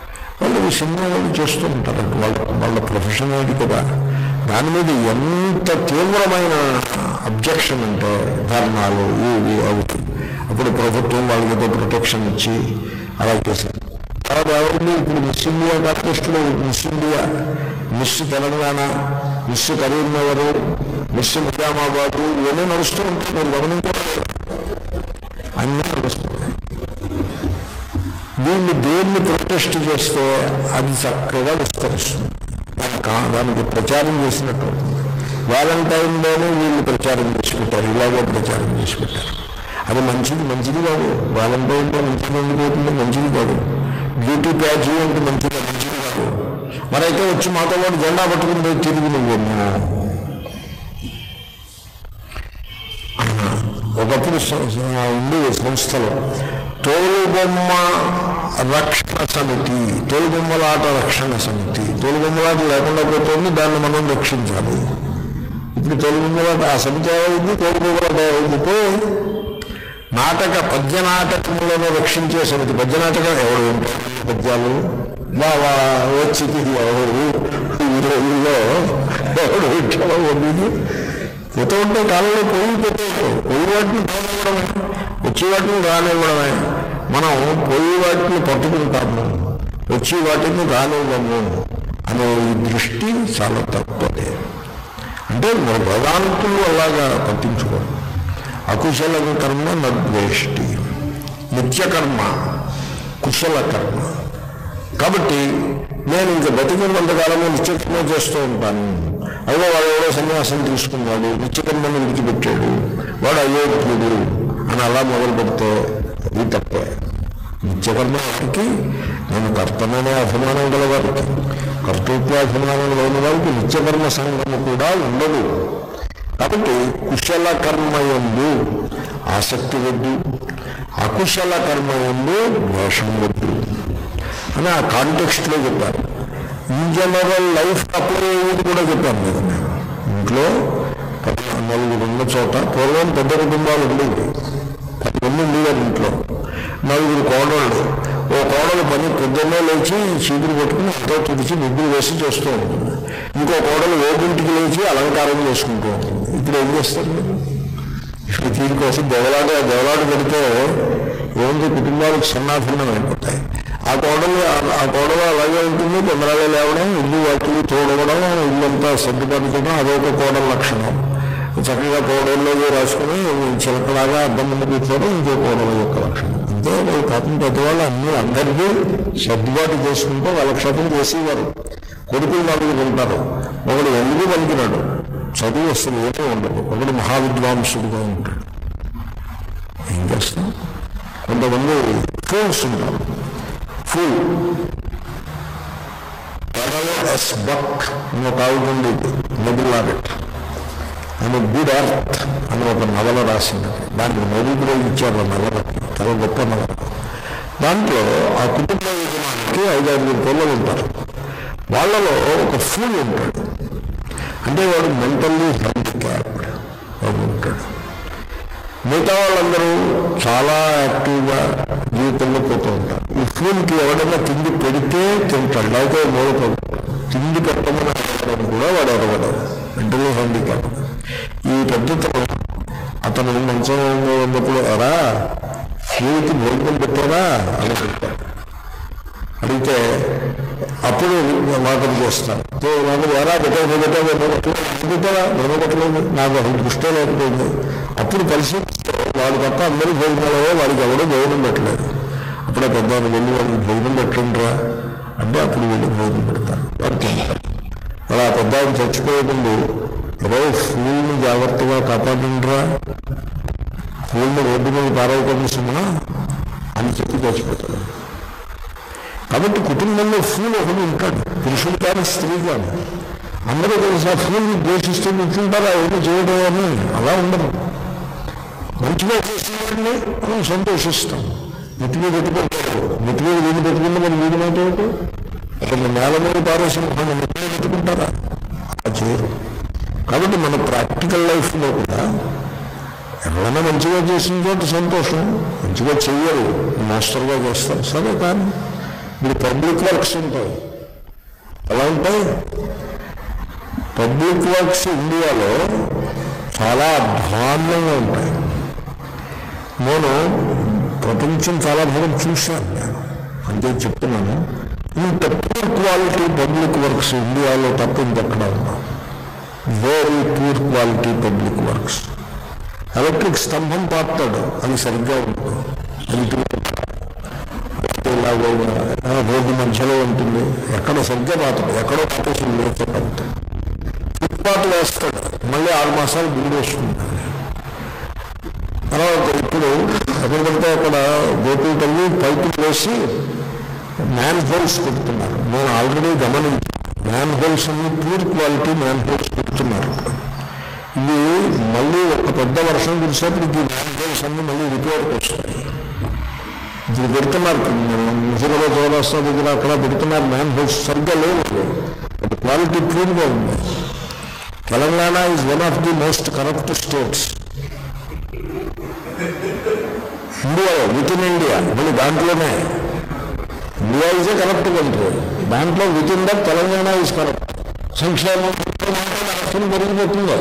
Speaker 1: సినిమా వాళ్ళు చేస్తూ ఉంటారు వాళ్ళ వాళ్ళ ప్రొఫెషన్ అది కదా దాని మీద ఎంత తీవ్రమైన అబ్జెక్షన్ అంటే ధర్నాలు ఇవి అవి అప్పుడు ప్రభుత్వం వాళ్ళకి ఏదో ప్రొటెక్షన్ ఇచ్చి అలా చేశారు తర్వాత ఎవరిని ఇప్పుడు మిస్ ఇండియా కాంటెస్ట్లో miss India miss Telangana miss Karimnagar miss Nizamabad ఇవన్నీ నడుస్తూ ఉంటాయి మీరు గమనించారు అన్నీ నడుస్తున్నాయి వీళ్ళు దేన్ని ప్రొటెస్ట్ చేస్తే అది చక్కగా విస్తరిస్తుంది దానికి కా- దానికి ప్రచారం చేసినట్టు అవుతుంది వ్యాలంటైన్లోనే వీళ్ళు ప్రచారం చేసి పెట్టారు ఇలాగే ప్రచారం చేసి పెట్టారు అది మంచిది మంచిది కాదు వ్యాలంటైన్లో మంచిది ఎందుకు అవుతుంది మంచిది కాదు బ్యూటీ ప్యాచ్ అంటే మంచిది మంచిది కాదు మరైతే వచ్చి మాతో పాటు జెండా పట్టుకుని పోయి తిరిగి నువ్వు ఒకప్పుడు స- స- ఉంది సంస్థలో తోలుబొమ్మ రక్షణ సమితి తోలుబొమ్మలాట రక్షణ సమితి తోలుబొమ్మలాట లేకుండా పోతుంది దాన్ని మనం రక్షించాలి ఇప్పుడు తోలుబొమ్మలాట ఆ సమితి ఏమైంది తోలుబొమ్మలాట ఏమైంది పోయి నాటక పద్య నాటకములను రక్షించే సమితి పద్య నాటకం ఎవరు ఉంటారు పద్యాలు వా వా వచ్చింది ఎవరు ఈ రోజుల్లో ఎవడు ఇంట్లో ఉంది పోతూ ఉంటే కాలంలో పోయి పెట్టేది పోయి వాటిని రానివ్వడమే వచ్చే వాటిని రానివ్వడమే మనం పోయి వాటిని పట్టుకుంటాము వచ్చి వాటిని రానివ్వము అనే ఈ దృష్టి చాలా తప్పదే అంటే మన వేదాంతులు అలాగా పట్టించుకోరు అకుశల కర్మ నద్వేష్టి నిత్యకర్మ కుశల కర్మ కాబట్టి నేను ఇంక బతికినంతకాలము నిత్యకర్మ చేస్తూ ఉంటాను అయ్యో వాడు ఎవడో సన్యాసం తీసుకున్నాడు నిత్యకర్మను విడిచిపెట్టాడు వాడు అయోగ్యుడు అని అలా మొదలు పెడితే అది తప్పే నిత్యకర్మ వారికి నేను కర్తమనే అభిమానం గల వారికి కర్తృత్వాభిమానం లేని వారికి నిత్యకర్మ సంఘము కూడా ఉండదు కాబట్టి కుశల కర్మయందు ఆసక్తి వద్దు అకుశల కర్మయందు ద్వేషం వద్దు అని ఆ కాంటెక్స్ట్లో చెప్పారు ఇన్ జనరల్ లైఫ్ అప్లై అయ్యేది కూడా చెప్పాను మీరు నేను ఇంట్లో పది నలుగురు ఉన్న చోట పూర్వం పెద్ద కుటుంబాలు ఉండేవి పది మంది ఉండేవారు ఇంట్లో నలుగురు కోడళ్ళు ఓ కోడలు పని పొద్దున్నే లేచి చీపురు పట్టుకుని ఎంతో తుడిచి ముగ్గులు వేసి చేస్తూ ఉంటుంది ఇంకో కోడలు ఏడింటికి లేచి అలంకారం చేసుకుంటూ ఉంటుంది ఇప్పుడు ఏం చేస్తారు మీరు ఇప్పుడు దీనికోసం దేవలాట దేవలాట పెడితే ఏముంది కుటుంబాలకు సన్నాభిన్నం అయిపోతాయి ఆ కోడలు ఆ కోడలు అలాగే ఉంటుంది తొందరగా లేవడం ఇల్లు వాటిని తోడవడం ఇల్లంతా సర్దుబాటు చేయడం అదొక కోడల లక్షణం చక్కగా కోడల్లో రాసుకుని చిలకలాగా అద్దం ముందు కూర్చోవడం ఇంకో కోడల యొక్క లక్షణం అంతే వాళ్ళు పాపం పెద్దవాళ్ళు అన్ని అందరికీ సర్దుబాటు చేసుకుంటూ వాళ్ళ క్షతం చేసేవారు కొడుకులు నలుగురు ఉంటారు ఒకడు ఎందుకు పలికినాడు చదువు అసలు ఏమీ ఉండదు ఒకడు మహావిద్వాంసుడుగా ఉంటాడు ఏం చేస్తాం కొంతమంది ఫూల్స్ ఉంటారు ఫూల్ ఎస్ బక్ అని ఒక ఆవిడ ఉండేది నోబెల్ లారెట్ ఆమె గుడ్ ఎర్త్ అని ఒక నవల రాసింది దానికి నోబెల్ ప్రైజ్ ఇచ్చారు ఆ నవల చాలా గొప్ప నవల దాంట్లో ఆ కుటుంబ యజమానికి ఐదారు పిల్లలు ఉంటారు వాళ్ళలో ఒక ఫూల్ ఉంటాడు అంటే వాడు మెంటల్లీ హ్యాండిక్యాప్డ్ వాడు ఉంటాడు మిగతా వాళ్ళందరూ చాలా యాక్టివ్గా జీవితంలో పోతూ ఉంటారు ఈ ఫూల్కి ఎవడైనా తిండి పెడితే తింటాడు లేకపోతే మూలపడు తిండి పెట్టమని అడగడం కూడా వాడు అడగడు మెంటల్లీ హ్యాండిక్యాప్ ఈ పద్ధతిలో అతను మంచం ఉన్నప్పుడు ఎరా ఫూల్కి భోజనం పెట్టారా అని పెట్టాడు అడిగితే అప్పుడు వాదన చేస్తాను సో నాకు ఎలా పెట్టావు పెట్టావు పెట్టారా పెట్టలేదు నాకు అసలు దృష్టి లేకపోయింది అప్పుడు పరిస్థితితో వాడు తప్ప అందరూ భోజనాలే వాడికి ఎవడో భోజనం పెట్టలేదు అప్పుడే పెద్ద వెళ్ళి వాడికి భోజనం పెట్టండిరా అంటే అప్పుడు వెళ్ళి భోజనం పెడతారు వాడు తింటారు అలా పెద్ద ఆయన చచ్చిపోయే ముందు ఏదో ఫూల్ని జాగ్రత్తగా కాపాడండిరా ఫూల్ని రోడ్డు మీద పారేయకుండా సుమా అని చెప్పి చచ్చిపోతాడు కాబట్టి కుటుంబంలో ఫూల్ ఒకడు ఉంటాడు పురుషుడు కానీ స్త్రీ కానీ అందరూ కలిసి ఆ ఫూల్ని ద్వేషిస్తూ కూర్చుంటారా ఏదో చేయడం అని అలా ఉండదు మంచిగా చేసిన వాడిని మనం సంతోషిస్తాం నెత్తిగా పెట్టుకుంటారు నెత్తిగా వీళ్ళు పెట్టుకుంటే మరి వీడి మాట ఏమిటి అక్కడ నేల మీద పారేసిన మనం నెత్తిగా పెట్టుకుంటారా అలా చేయరు కాబట్టి మన ప్రాక్టికల్ లైఫ్లో కూడా ఎవరైనా మంచిగా చేసిన చోట సంతోషం మంచిగా చెయ్యరు మాస్టర్గా చేస్తారు సరే కానీ ఇప్పుడు పబ్లిక్ వర్క్స్ ఉంటాయి ఎలా ఉంటాయి పబ్లిక్ వర్క్స్ ఇండియాలో చాలా అధ్వాన్నంగా ఉంటాయి నేను ప్రపంచం చాలా భాగం చూశాను నేను అంతే చెప్తున్నాను ఇంత పూర్ క్వాలిటీ పబ్లిక్ వర్క్స్ ఇండియాలో తప్ప ఇంకెక్కడ ఉన్నా very poor quality public works electric స్తంభం పాతాడు అది సరిగ్గా ఉంటుంది అది ఇలాగో రోడ్డు మధ్యలో ఉంటుంది ఎక్కడ సరిగ్గా పాతాడు ఎక్కడో పాటేసి లేకపోతే ఫుట్పాత్ వేస్తాడు మళ్ళీ ఆరు మాసాలు బిల్లు వస్తుంది తర్వాత ఇప్పుడు ఎక్కడ పడితే అక్కడ గోపులు తల్లి పైపులు వేసి మ్యాన్ హోల్స్ పెడుతున్నారు నేను ఆల్రెడీ గమనించాను మ్యాన్ హోల్స్ అన్ని ప్యూర్ క్వాలిటీ మ్యాన్ హోల్స్ పెడుతున్నారు ఇవి మళ్ళీ ఒక పెద్ద వర్షం కురిసేపటికి ఈ మ్యాన్ హోల్స్ అన్ని మళ్ళీ రిపేర్కి వస్తాయి ఇది పెడుతున్నారు ముసుగులో చౌరస్తా దగ్గర అక్కడ పెడుతున్నారు మ్యాన్ హోల్స్ సరిగ్గా లేవు అది క్వాలిటీ ప్యూర్గా ఉంది Telangana is one of the most corrupt states ఇండియాలో విత్ ఇన్ ఇండియా మళ్ళీ దాంట్లోనే India is a corrupt country దాంట్లో within that Telangana is corrupt సంక్షేమం అర్థం పెరిగిపోతుందో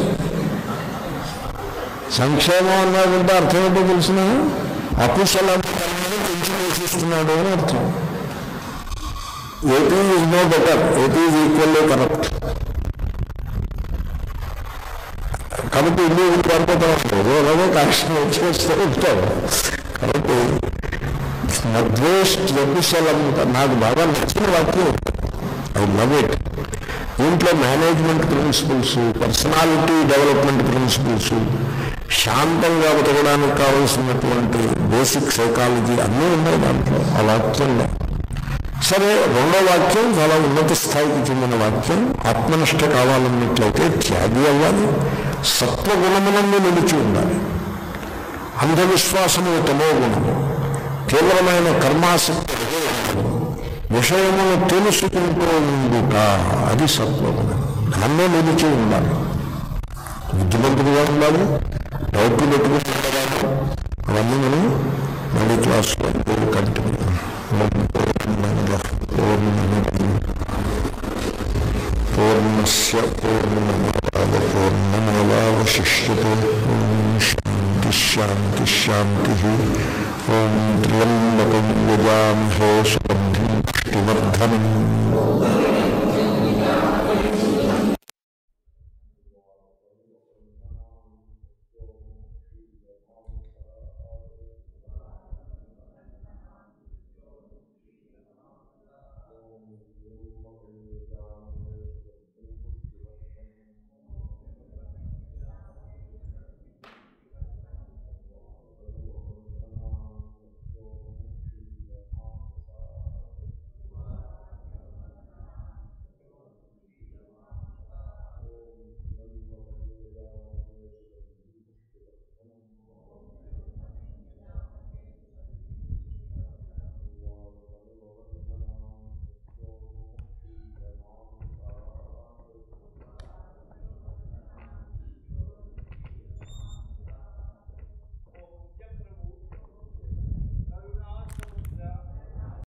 Speaker 1: సంక్షేమం అన్నాడంటే అర్థం ఏంటో తెలిసిన అకుశలం పెంచి వేసిస్తున్నాడు అని అర్థం AP is no better AP is equally corrupt కాబట్టి ఇల్లు పారిపోతా ఉంటారు అలాగే కాష్టం వచ్చేస్తూ ఉంటారు కాబట్టి నద్వేష్ జపిశలం నాకు బాగా నచ్చిన వాక్యం ఐ లవ్ ఇట్ దీంట్లో management principles personality development principles శాంతంగా బతకడానికి కావలసినటువంటి బేసిక్ సైకాలజీ అన్నీ ఉన్నాయి దాంట్లో ఆ వాక్యంలో సరే రెండో వాక్యం చాలా ఉన్నత స్థాయికి చెందిన వాక్యం ఆత్మనిష్ట కావాలన్నట్లయితే త్యాగి అవ్వాలి సత్వగుణమునందు నిలిచి ఉండాలి అంధవిశ్వాసము తమో గుణము తీవ్రమైన కర్మాసక్తి విషయమును తెలుసుకుంటూ ఉండుట అది సత్వగుణం దాన్నే నిలిచి ఉండాలి బుద్ధిమంతుడిగా ఉండాలి డౌట్లు పెట్టుకుని ఉండడాలి అవన్నీ మనం మళ్ళీ క్లాస్లో కంటిన్యూ పూర్ణస్య పూర్ణమాదాయ పూర్ణమేవావశిష్యతే ఓం శాంతి శాంతి శాంతి ఓం త్ర్యంబకం యజామహే సుగంధిం పుష్టివర్ధనం